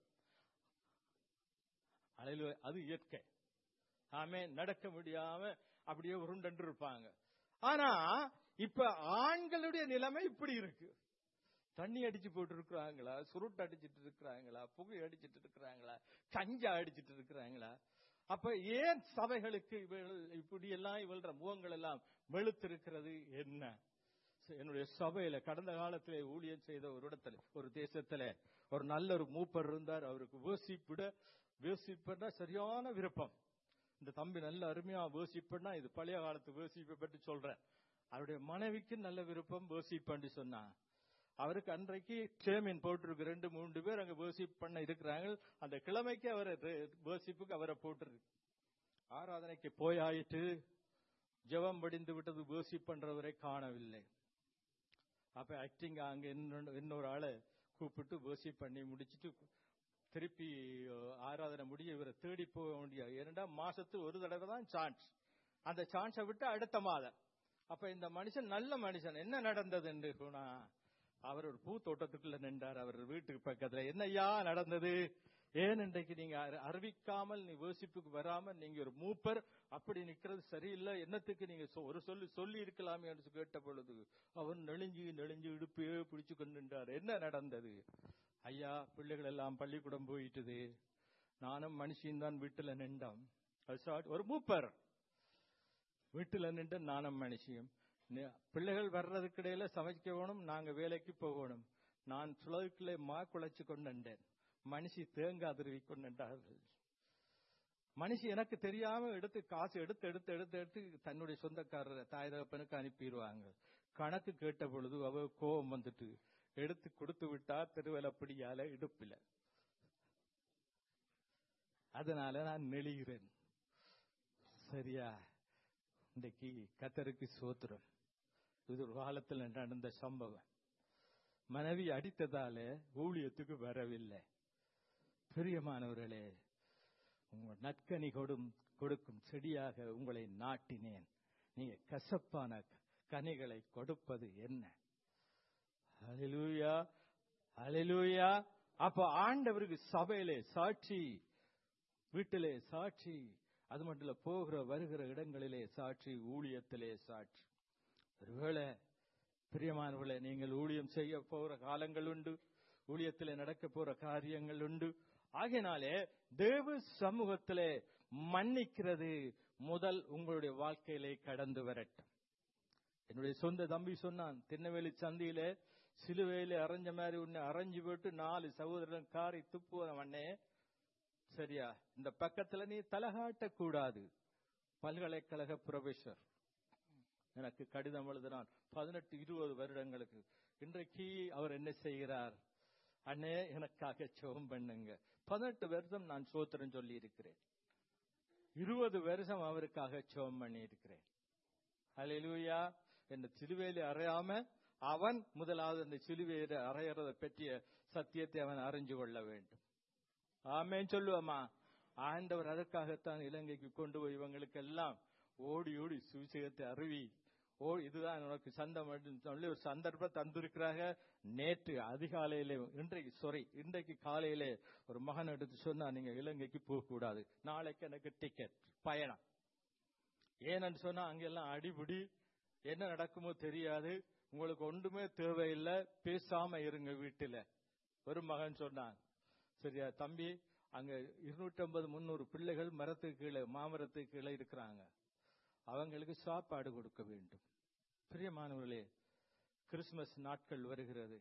அலையில அது இயற்கை ஆமே நடக்க முடியாம அப்படியே உருண்டன்று இருப்பாங்க ஆனா இப்ப ஆண்களுடைய நிலைமை இப்படி இருக்கு தண்ணி அடிச்சு போட்டு இருக்கிறாங்களா சுருட்டு அடிச்சிட்டு இருக்கிறாங்களா புகை அடிச்சிட்டு இருக்கிறாங்களா கஞ்சா அடிச்சிட்டு இருக்கிறாங்களா அப்ப ஏன் சபைகளுக்கு இவள் இப்படி எல்லாம் இவள்ற முகங்கள் எல்லாம் வெளுத்திருக்கிறது என்ன என்னுடைய சபையில கடந்த காலத்திலே ஊழியம் செய்த ஒரு இடத்துல ஒரு தேசத்துல ஒரு நல்ல ஒரு மூப்பர் இருந்தார் அவருக்கு வேசிப்பிட வேசிப்பா சரியான விருப்பம் இந்த தம்பி நல்ல அருமையா வேசிப்பா இது பழைய காலத்து வேசிப்பை பற்றி சொல்றேன் அவருடைய மனைவிக்கு நல்ல விருப்பம் வேசிப்பன்னு சொன்னா அவருக்கு அன்றைக்கு சேமின் போட்டிருக்கு ரெண்டு மூன்று பேர் அங்க வேர்ஷிப் பண்ண இருக்கிறாங்க அந்த கிழமைக்கு அவரை வேர்ஷிப்புக்கு அவரை போட்டிருக்கு ஆராதனைக்கு போய் ஆயிட்டு ஜெபம் படிந்து விட்டது வேர்ஷிப் பண்றவரை காணவில்லை அப்ப ஆக்டிங் அங்க இன்னொன்னு- இன்னொரு ஆளை கூப்பிட்டு வேர்ஷிப் பண்ணி முடிச்சிட்டு திருப்பி அஹ், ஆராதனை முடிய இவரை தேடி போக வேண்டிய இரண்டாம் மாசத்து ஒரு தடவை தான் சான்ஸ் அந்த சான்ஸை விட்டு அடுத்த மாதம் அப்ப இந்த மனுஷன் நல்ல மனுஷன் என்ன நடந்தது என்று சொன்னா அவர் ஒரு பூ தோட்டத்துக்குள்ள நின்றார் அவர் வீட்டுக்கு பக்கத்துல என்னய்யா நடந்தது ஏன் இன்றைக்கு நீங்க அறி- அறிவிக்காமல் நீ வேசிப்புக்கு வராம நீங்க ஒரு மூப்பர் அப்படி நிக்கிறது சரியில்லை என்னத்துக்கு நீங்க சொ- ஒரு சொல்லி சொல்லி இருக்கலாமே என்று கேட்ட பொழுது அவர் நெளிஞ்சு நெளிஞ்சு இடுப்பையே பிடிச்சு கொண்டு நின்றார் என்ன நடந்தது ஐயா பிள்ளைகள் எல்லாம் பள்ளிக்கூடம் போயிட்டுது நானும் மனுஷியும் தான் வீட்டுல நின்றோம் அது சாட்- ஒரு மூப்பர் வீட்டுல நின்று நானும் மனுஷியும் நி- பிள்ளைகள் வர்றதுக்கு இடையில சமைக்க வேணும் நாங்க வேலைக்கு போகணும் நான் சுழலுக்குள்ளே மா குழைச்சு கொண்டேன் மனுஷி தேங்காய் திருவி கொண்டார்கள் மனுஷி எனக்கு தெரியாம எடுத்து காசு எடுத்து எடுத்து எடுத்து எடுத்து தன்னுடைய சொந்தக்காரரை தாய் தகப்பனுக்கு அனுப்பிடுவாங்க கணக்கு கேட்ட பொழுது அவ கோபம் வந்துட்டு எடுத்து கொடுத்து விட்டா திருவலப்படியால இடுப்பில அதனால நான் நெளிகிறேன் சரியா இன்றைக்கு கத்தருக்கு சோத்திரம் இது ஒரு காலத்தில் நடந்த சம்பவம் மனைவி அடித்ததால ஊழியத்துக்கு வரவில்லை பிரியமானவர்களே உங்கள் நற்கனி கொடும் கொடுக்கும் செடியாக உங்களை நாட்டினேன் நீங்க கசப்பான கனிகளை கொடுப்பது என்ன அலிலூயா அலிலூயா அப்ப ஆண்டவருக்கு சபையிலே சாட்சி வீட்டிலே சாட்சி அது மட்டும் இல்ல போகிற வருகிற இடங்களிலே சாட்சி ஊழியத்திலே சாட்சி ஒருவேளை பிரியமானவர்களே நீங்கள் ஊழியம் செய்ய போகிற காலங்கள் உண்டு ஊழியத்திலே நடக்க போற காரியங்கள் உண்டு ஆகையினாலே தேவ சமூகத்திலே மன்னிக்கிறது முதல் உங்களுடைய வாழ்க்கையிலே கடந்து வரட்டும் என்னுடைய சொந்த தம்பி சொன்னான் திருநெல்வேலி சந்தியிலே சிலுவையில அரைஞ்ச மாதிரி உன்னை அரைஞ்சு போட்டு நாலு சகோதரன் காரி துப்புவனே சரியா இந்த பக்கத்துல நீ தலகாட்ட கூடாது பல்கலைக்கழக புரொஃபசர் எனக்கு கடிதம் எழுதினான் பதினெட்டு இருபது வருடங்களுக்கு இன்றைக்கு அவர் என்ன செய்கிறார் அண்ணே எனக்காக சோகம் பண்ணுங்க பதினெட்டு வருஷம் நான் சோத்திரம் சொல்லி இருக்கிறேன் இருபது வருஷம் அவருக்காக சோகம் பண்ணி இருக்கிறேன் அலையிலூயா இந்த சிலுவையில அறையாம அவன் முதலாவது அந்த சிலுவையில அறையறதை பற்றிய சத்தியத்தை அவன் அறிஞ்சு கொள்ள வேண்டும் ஆமேன்னு சொல்லுவாமா ஆண்டவர் அதற்காகத்தான் இலங்கைக்கு கொண்டு போய் இவங்களுக்கு எல்லாம் ஓடி ஓடி சுவிசேகத்தை அருவி ஓ இதுதான் உனக்கு சந்தம் சொல்லி ஒரு சந்தர்ப்பம் தந்திருக்கிறாங்க நேற்று அதிகாலையிலே இன்றைக்கு சாரி இன்றைக்கு காலையிலே ஒரு மகன் எடுத்து சொன்னா நீங்க இலங்கைக்கு போக கூடாது நாளைக்கு எனக்கு டிக்கெட் பயணம் ஏன்னு சொன்னா அங்கெல்லாம் அடிபுடி என்ன நடக்குமோ தெரியாது உங்களுக்கு ஒன்றுமே தேவையில்லை பேசாம இருங்க வீட்டுல ஒரு மகன் சொன்னான் சரியா தம்பி அங்க இருநூற்றி ஐம்பது முன்னூறு பிள்ளைகள் மரத்துக்கு கீழே மாமரத்துக்கு கீழே இருக்கிறாங்க அவங்களுக்கு சாப்பாடு கொடுக்க வேண்டும் பிரியமானவர்களே கிறிஸ்துமஸ் நாட்கள் வருகிறது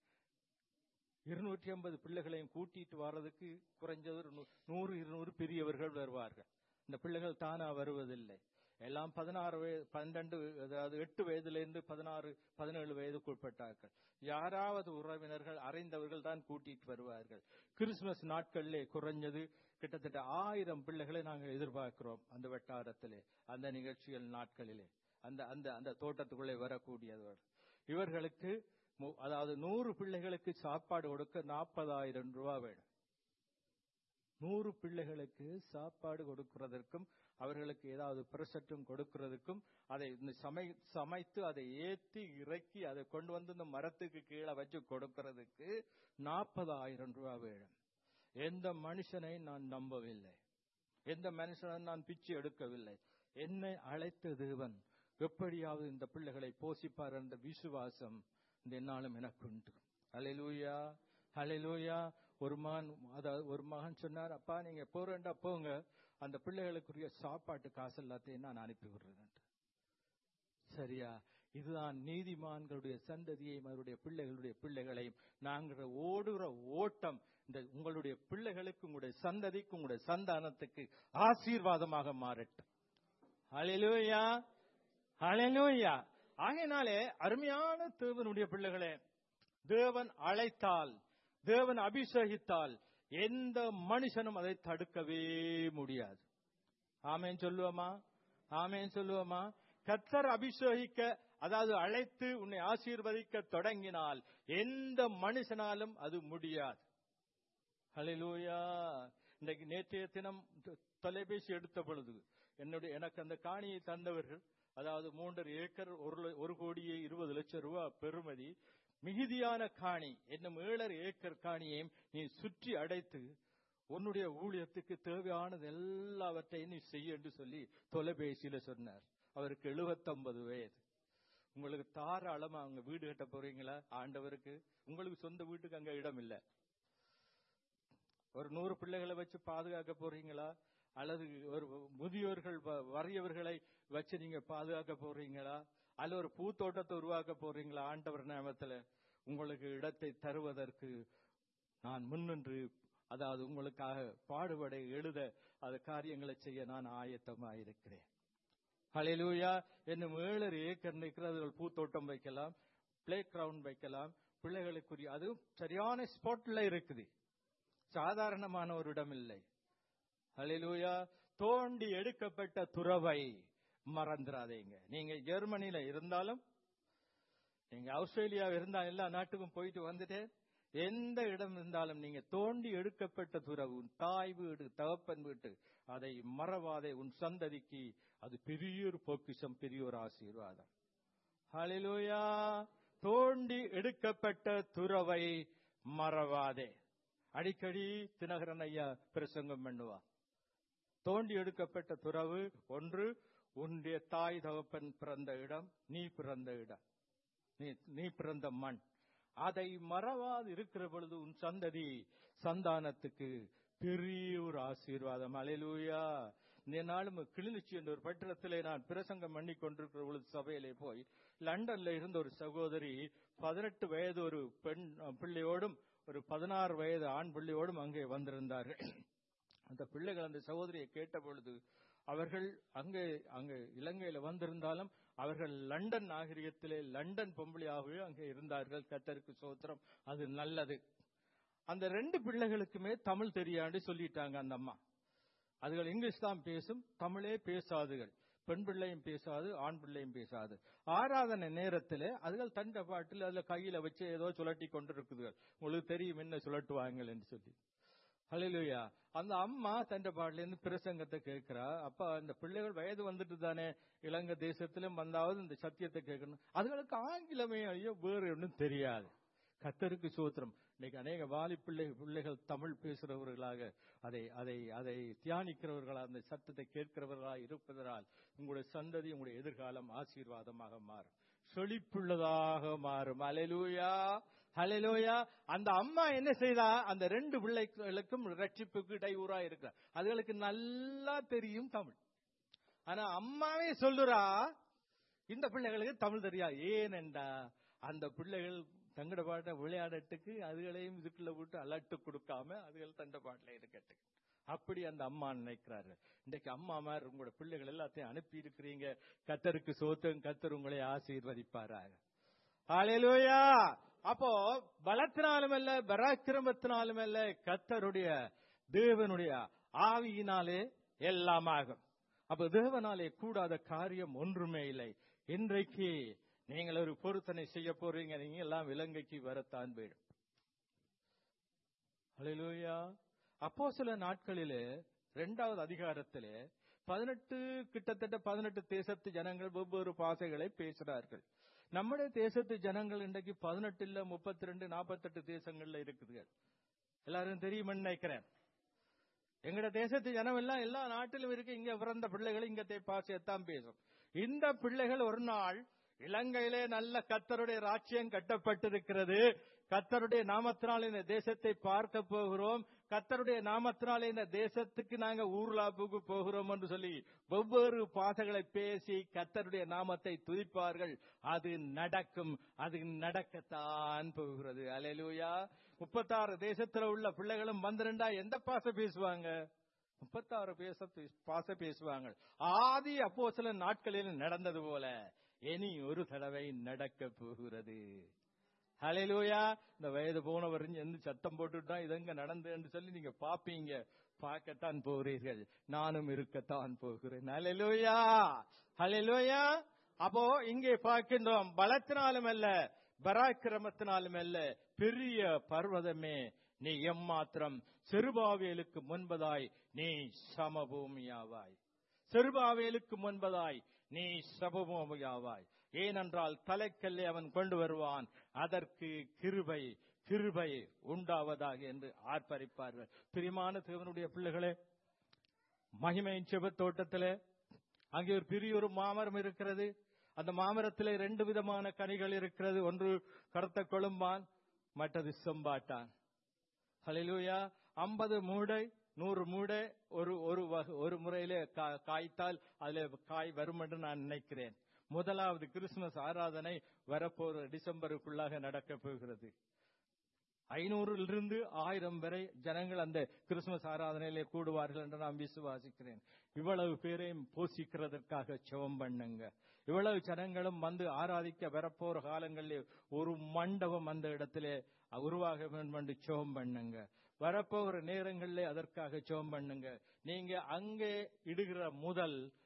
இருநூற்றி ஐம்பது பிள்ளைகளையும் கூட்டிட்டு வர்றதுக்கு குறைஞ்சது ஒரு நூறு இருநூறு பெரியவர்கள் வருவார்கள் இந்த பிள்ளைகள் தானா வருவதில்லை எல்லாம் பதினாறு வயது பன்னெண்டு அதாவது எட்டு வயதிலிருந்து பதினாறு பதினேழு வயதுக்கு உட்பட்டார்கள் யாராவது உறவினர்கள் அறிந்தவர்கள் தான் கூட்டிட்டு வருவார்கள் கிறிஸ்துமஸ் நாட்களிலே குறைஞ்சது கிட்டத்தட்ட ஆயிரம் பிள்ளைகளை நாங்கள் எதிர்பார்க்கிறோம் அந்த வட்டாரத்திலே அந்த நிகழ்ச்சிகள் நாட்களிலே அந்த அந்த அந்த தோட்டத்துக்குள்ளே வரக்கூடியவர் இவர்களுக்கு அதாவது நூறு பிள்ளைகளுக்கு சாப்பாடு கொடுக்க நாற்பதாயிரம் ரூபாய் வேணும் நூறு பிள்ளைகளுக்கு சாப்பாடு கொடுக்கிறதற்கும் அவர்களுக்கு ஏதாவது பிரசட்டம் கொடுக்கிறதுக்கும் அதை சமை சமைத்து அதை ஏத்தி இறக்கி அதை கொண்டு வந்து இந்த மரத்துக்கு கீழே வச்சு கொடுக்கிறதுக்கு நாற்பதாயிரம் ரூபாய் வேணும் எந்த மனுஷனை நான் நம்பவில்லை எந்த மனுஷனை நான் பிச்சு எடுக்கவில்லை என்னை அழைத்த தேவன் எப்படியாவது இந்த பிள்ளைகளை போசிப்பார் என்ற விசுவாசம் இந்த என்னாலும் எனக்கு உண்டு அலையிலூயா அலையிலூயா ஒரு மகன் அதாவது ஒரு மகன் சொன்னார் அப்பா நீங்க போறேன்டா போங்க அந்த பிள்ளைகளுக்குரிய சாப்பாட்டு காசு எல்லாத்தையும் நான் அனுப்பி விடுறேன் சரியா இதுதான் நீதிமான்களுடைய சந்ததியையும் அவருடைய பிள்ளைகளுடைய பிள்ளைகளையும் நாங்கள் ஓடுகிற ஓட்டம் இந்த உங்களுடைய பிள்ளைகளுக்கு உங்களுடைய சந்ததிக்கு உங்களுடைய சந்தானத்துக்கு ஆசீர்வாதமாக மாறட்டும் அலையிலூயா அலையிலூயா ஆகையினாலே அருமையான தேவனுடைய பிள்ளைகளே தேவன் அழைத்தால் தேவன் அபிஷேகித்தால் எந்த மனுஷனும் அதை தடுக்கவே முடியாது ஆமேன் சொல்லுவோமா ஆமேன் சொல்லுவோமா கத்தர் அபிஷேகிக்க அதாவது அழைத்து உன்னை ஆசீர்வதிக்க தொடங்கினால் எந்த மனுஷனாலும் அது முடியாது ஹலிலூயா இன்றைக்கு நேற்றைய தினம் தொலைபேசி எடுத்த பொழுது என்னுடைய எனக்கு அந்த காணியை தந்தவர்கள் அதாவது மூன்றரை ஏக்கர் ஒரு ஒரு கோடியே இருபது லட்சம் ரூபாய் பெறுமதி மிகுதியான காணி என்னும் ஏழரை ஏக்கர் காணியையும் நீ சுற்றி அடைத்து உன்னுடைய ஊழியத்துக்கு தேவையானது எல்லாவற்றையும் நீ செய்ய என்று சொல்லி தொலைபேசியில சொன்னார் அவருக்கு எழுபத்தொன்பது வயது உங்களுக்கு தாராளமா அங்க வீடு கட்ட போறீங்களா ஆண்டவருக்கு உங்களுக்கு சொந்த வீட்டுக்கு அங்க இடம் இல்ல ஒரு நூறு பிள்ளைகளை வச்சு பாதுகாக்க போறீங்களா அல்லது ஒரு முதியோர்கள் வறியவர்களை வச்சு நீங்க பாதுகாக்க போறீங்களா அல்ல ஒரு பூத்தோட்டத்தை உருவாக்க போறீங்களா ஆண்டவர் நாமத்துல உங்களுக்கு இடத்தை தருவதற்கு நான் முன்னின்று அதாவது உங்களுக்காக பாடுபட எழுத அது காரியங்களை செய்ய நான் ஆயத்தமாயிருக்கிறேன் ஹலிலூயா என்னும் ஏழரை ஏக்கர் நிற்கிறது பூத்தோட்டம் வைக்கலாம் பிளே கிரவுண்ட் வைக்கலாம் பிள்ளைகளுக்குரிய அதுவும் சரியான ஸ்பாட்ல இருக்குது சாதாரணமான ஒரு இடம் இல்லை ஹலிலூயா தோண்டி எடுக்கப்பட்ட துறவை மறந்துடாதீங்க நீங்க ஜெர்மனியில இருந்தாலும் நீங்க ஆஸ்திரேலியா இருந்தா எல்லா நாட்டுக்கும் போயிட்டு வந்துட்டு எந்த இடம் இருந்தாலும் நீங்க தோண்டி எடுக்கப்பட்ட துறவு உன் தாய் வீடு தகப்பன் வீட்டு அதை மறவாதே உன் சந்ததிக்கு அது பெரிய ஒரு பொக்கிஷம் பெரிய ஒரு ஆசீர்வாதம் ஹalleluya தோண்டி எடுக்கப்பட்ட துறவை மறவாதே அடிக்கடி தினகரன் ஐயா பிரசங்கம் பண்ணுவா தோண்டி எடுக்கப்பட்ட துறவு ஒன்று உன்னுடைய தாய் தகப்பன் பிறந்த இடம் நீ பிறந்த இடம் நீ நீ பிறந்த மண் அதை மறவாது இருக்கிற பொழுது உன் சந்ததி சந்தானத்துக்கு பெரிய ஒரு ஆசீர்வாதம் அலையிலூயா இந்த நாளும் கிளிநொச்சி என்ற ஒரு பட்டணத்திலே நான் பிரசங்கம் பண்ணி கொண்டிருக்கிற பொழுது சபையிலே போய் லண்டன்ல இருந்த ஒரு சகோதரி பதினெட்டு வயது ஒரு பெண் பிள்ளையோடும் ஒரு பதினாறு வயது ஆண் பிள்ளையோடும் அங்கே வந்திருந்தார்கள் அந்த பிள்ளைகள் அந்த சகோதரியை கேட்ட பொழுது அவர்கள் அங்கே அங்கே இலங்கையில வந்திருந்தாலும் அவர்கள் லண்டன் நாகரிகத்திலே லண்டன் பொம்பளையாகவே அங்கே இருந்தார்கள் கத்தருக்கு சோத்திரம் அது நல்லது அந்த ரெண்டு பிள்ளைகளுக்குமே தமிழ் தெரியாண்டு சொல்லிட்டாங்க அந்த அம்மா அதுகள் இங்கிலீஷ் தான் பேசும் தமிழே பேசாதுகள் பெண் பிள்ளையும் பேசாது ஆண் பிள்ளையும் பேசாது ஆராதனை நேரத்தில் அதுகள் தண்ட பாட்டில் அதுல கையில வச்சு ஏதோ சுழட்டி கொண்டிருக்குதுகள் உங்களுக்கு தெரியும் என்ன சுழட்டுவாங்க என்று சொல்லி ஹalleluya அந்த அம்மா தண்ட பாட்டில இருந்து பிரசங்கத்தை கேட்கிறா அப்ப அந்த பிள்ளைகள் வயது வந்துட்டு தானே இலங்கை தேசத்திலும் வந்தாவது இந்த சத்தியத்தை கேட்கணும் அதுகளுக்கு ஆங்கிலமே ஐயோ வேறு ஒன்றும் தெரியாது கத்தருக்கு சோத்திரம் இன்னைக்கு அநேக வாலி பிள்ளை பிள்ளைகள் தமிழ் பேசுறவர்களாக அதை அதை அதை தியானிக்கிறவர்களாக அந்த சத்தத்தை கேட்கிறவர்களாக இருப்பதனால் உங்களுடைய சந்ததி உங்களுடைய எதிர்காலம் ஆசீர்வாதமாக மாறும் செழிப்புள்ளதாக மாறும் அலையலூயா ஹalleluya அந்த அம்மா என்ன செய்தா அந்த ரெண்டு பிள்ளைகளுக்கும் ரட்சிப்புக்கு இடையூறா இருக்கிற அதுகளுக்கு நல்லா தெரியும் தமிழ் ஆனா அம்மாவே சொல்லுறா இந்த பிள்ளைகளுக்கு தமிழ் தெரியாது ஏனென்றா அந்த பிள்ளைகள் தங்கட பாட்ட விளையாடட்டுக்கு அதுகளையும் இதுக்குள்ள விட்டு அலட்டு கொடுக்காம அதுகள் தண்ட பாட்டில இருக்கட்டு அப்படி அந்த அம்மா நினைக்கிறாரு இன்றைக்கு அம்மா மாதிரி உங்களோட பிள்ளைகள் எல்லாத்தையும் அனுப்பி இருக்கிறீங்க கத்தருக்கு சோத்தம் கத்தர் உங்களை ஆசீர்வதிப்பாராக ஹalleluya அப்போ பலத்தினாலும் அல்ல பராக்கிரமத்தினாலும் அல்ல கத்தருடைய தேவனுடைய ஆவியினாலே எல்லாமாகும் அப்ப தேவனாலே கூடாத காரியம் ஒன்றுமே இல்லை இன்றைக்கு நீங்கள் ஒரு பொருத்தனை செய்ய போறீங்க நீங்க எல்லாம் இலங்கைக்கு வரத்தான் போயிடும் ஹalleluya அப்போ சில நாட்களிலே இரண்டாவது அதிகாரத்திலே பதினெட்டு கிட்டத்தட்ட பதினெட்டு தேசத்து ஜனங்கள் ஒவ்வொரு பாசைகளை பேசுறார்கள் நம்முடைய தேசத்து ஜனங்கள் இன்றைக்கு பதினெட்டு இல்ல முப்பத்தி ரெண்டு நாற்பத்தெட்டு தேசங்கள்ல இருக்குது எல்லாரும் தெரியுமென்னு நினைக்கிறேன் எங்கட தேசத்து ஜனம் எல்லாம் எல்லா நாட்டிலும் இருக்கு இங்க பிறந்த பிள்ளைகள் இங்க பாசையத்தான் பேசும் இந்த பிள்ளைகள் ஒரு நாள் இலங்கையிலே நல்ல கத்தருடைய ராஜ்யம் கட்டப்பட்டிருக்கிறது கத்தருடைய நாமத்தினால் இந்த தேசத்தை பார்க்க போகிறோம் கத்தருடைய நாமத்தினால் இந்த தேசத்துக்கு நாங்க ஊர்லாப்புக்கு போகிறோம் என்று சொல்லி ஒவ்வொரு பாதைகளை பேசி கத்தருடைய நாமத்தை துதிப்பார்கள் அது நடக்கும் அது நடக்கத்தான் போகிறது அலையலூயா முப்பத்தாறு தேசத்துல உள்ள பிள்ளைகளும் வந்திருந்தா எந்த பாச பேசுவாங்க முப்பத்தாறு பேச பாச பேசுவாங்க ஆதி அப்போ சில நாட்களில் நடந்தது போல இனி ஒரு தடவை நடக்க போகிறது ஹalleluya இந்த வயது போனவர் எந்த சத்தம் போட்டுட்டா இதங்க நடந்ததுன்னு சொல்லி நீங்க பாப்பீங்க பார்க்கத்தான் போகிறீர்கள் நானும் இருக்கத்தான் போகிறேன் ஹalleluya ஹalleluya அப்போ இங்கே பார்க்கின்றோம் பலத்தினாலும் அல்ல பராக்கிரமத்தினாலும் அல்ல பெரிய பர்வதமே நீ எம்மாத்திரம் செருபாவேலுக்கு முன்பதாய் நீ சமபூமியாவாய் செருபாவேலுக்கு முன்பதாய் நீ சபபூமியாவாய் ஏனென்றால் தலைக்கல்லை அவன் கொண்டு வருவான் அதற்கு கிருபை கிருபை உண்டாவதாக என்று ஆர்ப்பரிப்பார்கள் பிரியமான தேவனுடைய பிள்ளைகளே மகிமையின் செபத் தோட்டத்திலே அங்கே ஒரு பெரிய ஒரு மாமரம் இருக்கிறது அந்த மாமரத்திலே ரெண்டு விதமான கனிகள் இருக்கிறது ஒன்று கருத்த கொழும்பான் மற்றது செம்பாட்டான் ஹalleluya ஐம்பது மூடை நூறு மூடை ஒரு ஒரு வக- ஒரு முறையிலே கா- காய்த்தால் அதுல காய் வரும் என்று நான் நினைக்கிறேன் முதலாவது கிறிஸ்துமஸ் ஆராதனை வரப்போற டிசம்பருக்குள்ளாக நடக்கப் போகிறது ஐநூறிலிருந்து ஆயிரம் வரை ஜனங்கள் அந்த கிறிஸ்துமஸ் ஆராதனையிலே கூடுவார்கள் என்று நான் விசுவாசிக்கிறேன் இவ்வளவு பேரையும் போஷிக்கிறதற்காக செவம் பண்ணுங்க இவ்வளவு ஜனங்களும் வந்து ஆராதிக்க வரப்போற காலங்களிலே ஒரு மண்டபம் அந்த இடத்திலே உருவாக வேண்டும் என்று செவம் பண்ணுங்க வரப்போகிற நேரங்களிலே அதற்காக செவம் பண்ணுங்க நீங்க அங்கே இடுகிற முதல்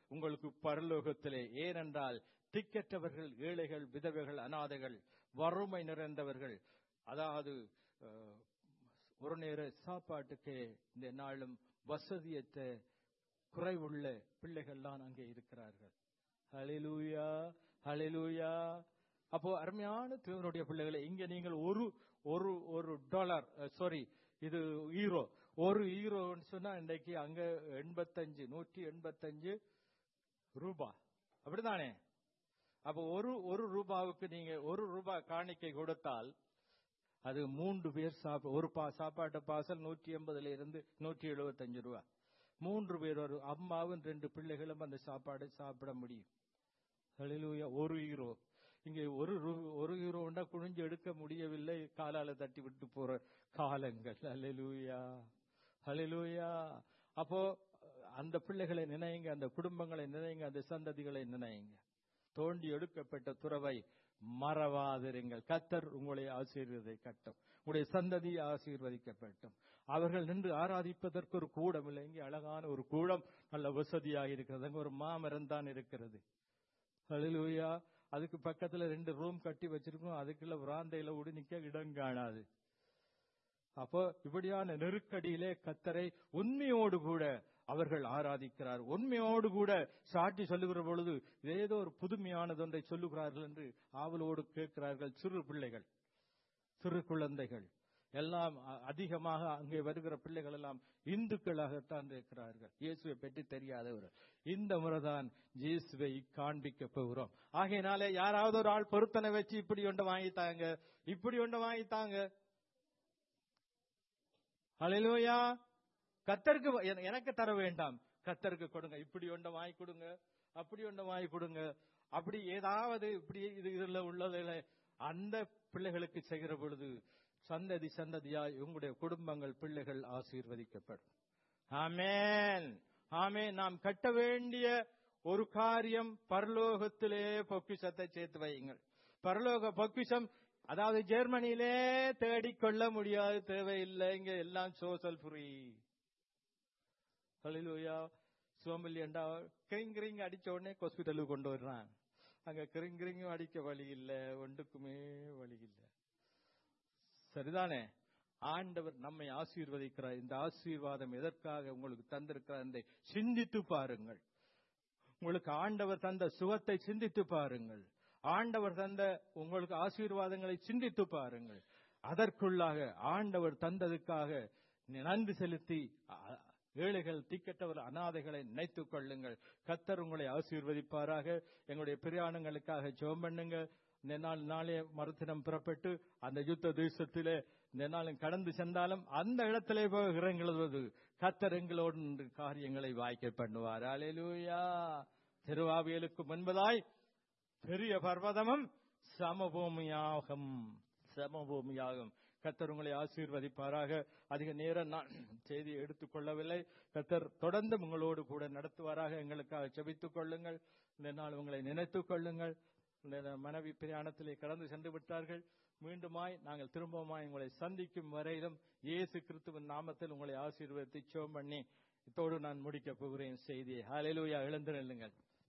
உங்களுக்கு பரலோகத்திலே ஏனென்றால் திக்கற்றவர்கள் ஏழைகள் விதவைகள் அனாதைகள் வறுமை நிறைந்தவர்கள் அதாவது அஹ், ஒரு நேர சாப்பாட்டுக்கு இந்த நாளும் வசதியற்ற குறைவுள்ள பிள்ளைகள்லாம் அங்கே இருக்கிறார்கள் ஹalleluya ஹalleluya அப்போ அருமையான தேவனுடைய பிள்ளைகளை இங்க நீங்கள் ஒரு ஒரு ஒரு டாலர் சாரி இது ஈரோ ஒரு ஈரோன்னு சொன்னா இன்றைக்கு அங்க எண்பத்தஞ்சு நூற்றி எண்பத்தஞ்சு ரூபாய் அப்படிதானே அப்போ ஒரு ஒரு ரூபாவுக்கு நீங்க ஒரு ரூபாய் காணிக்கை கொடுத்தால் அது மூன்று பேர் சாப்பிட ஒரு பா சாப்பாட்டு பாசல் நூற்றி எண்பதுல இருந்து நூற்றி எழுபத்தஞ்சு ரூபா மூன்று பேர் ஒரு அம்மாவும் ரெண்டு பிள்ளைகளும் அந்த சாப்பாடை சாப்பிட முடியும் ஹalleluya ஒரு ஹீரோ இங்கே ஒரு ரூ- ஒரு ஹீரோண்டா குனிஞ்சு எடுக்க முடியவில்லை காலால தட்டி விட்டு போற காலங்கள் ஹalleluya ஹalleluya அப்போ அந்த பிள்ளைகளை நினைங்க அந்த குடும்பங்களை நினைங்க அந்த சந்ததிகளை நினைங்க தோண்டி எடுக்கப்பட்ட துறவை மறவாதிருங்கள் கத்தர் உங்களை ஆசீர்வதை கட்டும் உங்களுடைய சந்ததி ஆசீர்வதிக்கப்பட்டும் அவர்கள் நின்று ஆராதிப்பதற்கு ஒரு கூடம் இல்லை இங்கே அழகான ஒரு கூடம் நல்ல வசதியாக இருக்கிறது அங்க ஒரு மாமரம் தான் இருக்கிறது ஹalleluya அதுக்கு பக்கத்துல ரெண்டு ரூம் கட்டி வச்சிருக்கோம் அதுக்குள்ள விராந்தையில விட நிக்க இடம் காணாது அப்போ இப்படியான நெருக்கடியிலே கத்தரை உண்மையோடு கூட அவர்கள் ஆராதிக்கிறார் உண்மையோடு கூட சாட்டி சொல்லுகிற பொழுது ஏதோ ஒரு புதுமையானது ஒன்றை சொல்லுகிறார்கள் என்று ஆவலோடு கேட்கிறார்கள் சிறு பிள்ளைகள் சிறு குழந்தைகள் எல்லாம் அ- அதிகமாக அங்கே வருகிற பிள்ளைகள் எல்லாம் இந்துக்களாகத்தான் இருக்கிறார்கள் இயேசுவை பற்றி தெரியாதவர் இந்த முறைதான் இயேசுவை காண்பிக்க போகிறோம் ஆகையினாலே யாராவது ஒரு ஆள் பொருத்தனை வச்சு இப்படி ஒன்று வாங்கித்தாங்க இப்படி ஒன்று வாங்கித்தாங்க ஹalleluya கத்தருக்கு வ- என- எனக்கு தர வேண்டாம் கத்தருக்கு கொடுங்க இப்படி ஒன்றை வாங்கி கொடுங்க அப்படி ஒன்றை வாங்கி கொடுங்க அப்படி ஏதாவது இப்படி இது இதுல உள்ளதில் அந்த பிள்ளைகளுக்கு செய்கிற பொழுது சந்ததி சந்ததியாய் உங்களுடைய குடும்பங்கள் பிள்ளைகள் ஆசீர்வதிக்கப்படும் ஆமென் ஆமென் நாம் கட்ட வேண்டிய ஒரு காரியம் பரலோகத்திலே பொக்கிஷத்தை சேர்த்து வையுங்கள் பரலோக பொக்கிஷம் அதாவது ஜெர்மனியிலே தேடிக்கொள்ள முடியாது தேவையில்லை இங்க எல்லாம் சோசல் ஃப்ரீ ஹalleluya சோம்பலி என்றா கிரிங் கிரிங் அடிச்ச உடனே ஹாஸ்பிட்டலுக்கு கொண்டு வர்றான் அங்க கிரிங் கிரிங்கும் அடிக்க வழி இல்ல ஒன்றுக்குமே வழி இல்ல சரிதானே ஆண்டவர் நம்மை ஆசீர்வதிக்கிறார் இந்த ஆசீர்வாதம் எதற்காக உங்களுக்கு தந்திருக்கிறார் என்பதை சிந்தித்து பாருங்கள் உங்களுக்கு ஆண்டவர் தந்த சுகத்தை சிந்தித்து பாருங்கள் ஆண்டவர் தந்த உங்களுக்கு ஆசீர்வாதங்களை சிந்தித்து பாருங்கள் அதற்குள்ளாக ஆண்டவர் தந்ததுக்காக நன்றி செலுத்தி அ- ஏழைகள் திக்கட்டவர் அனாதைகளை நினைத்துக் கொள்ளுங்கள் கத்தர் உங்களை ஆசீர்வதிப்பாராக எங்களுடைய பிரயாணங்களுக்காக ஜெபம் பண்ணுங்க இந்த நாள் நாளே மறுதினம் புறப்பட்டு அந்த யுத்த தேசத்திலே இந்த நாளும் கடந்து சென்றாலும் அந்த இடத்திலே போய் இறங்குவது கத்தர் எங்களோடு நின்று காரியங்களை வாய்க்க பண்ணுவார் அலையலூயா திருவாவியலுக்கு முன்பதாய் பெரிய பர்வதமும் சமபூமியாகும் சமபூமியாகும் கத்தர் உங்களை ஆசீர்வதிப்பாராக அதிக நேரம் நான் செய்தியை எடுத்துக் கொள்ளவில்லை கத்தர் தொடர்ந்து உங்களோடு கூட நடத்துவாராக எங்களுக்காக செபித்துக் கொள்ளுங்கள் இந்த நாள் உங்களை நினைத்துக் கொள்ளுங்கள் இந்த மனைவி பிரயாணத்திலே கடந்து சென்று விட்டார்கள் மீண்டுமாய் நாங்கள் திரும்பவுமாய் உங்களை சந்திக்கும் வரையிலும் இயேசு கிறிஸ்துவின் நாமத்தில் உங்களை ஆசீர்வதித்து சோம் பண்ணி இத்தோடு நான் முடிக்கப் போகிறேன் செய்தியை ஹalleluya எழுந்து நில்லுங்கள்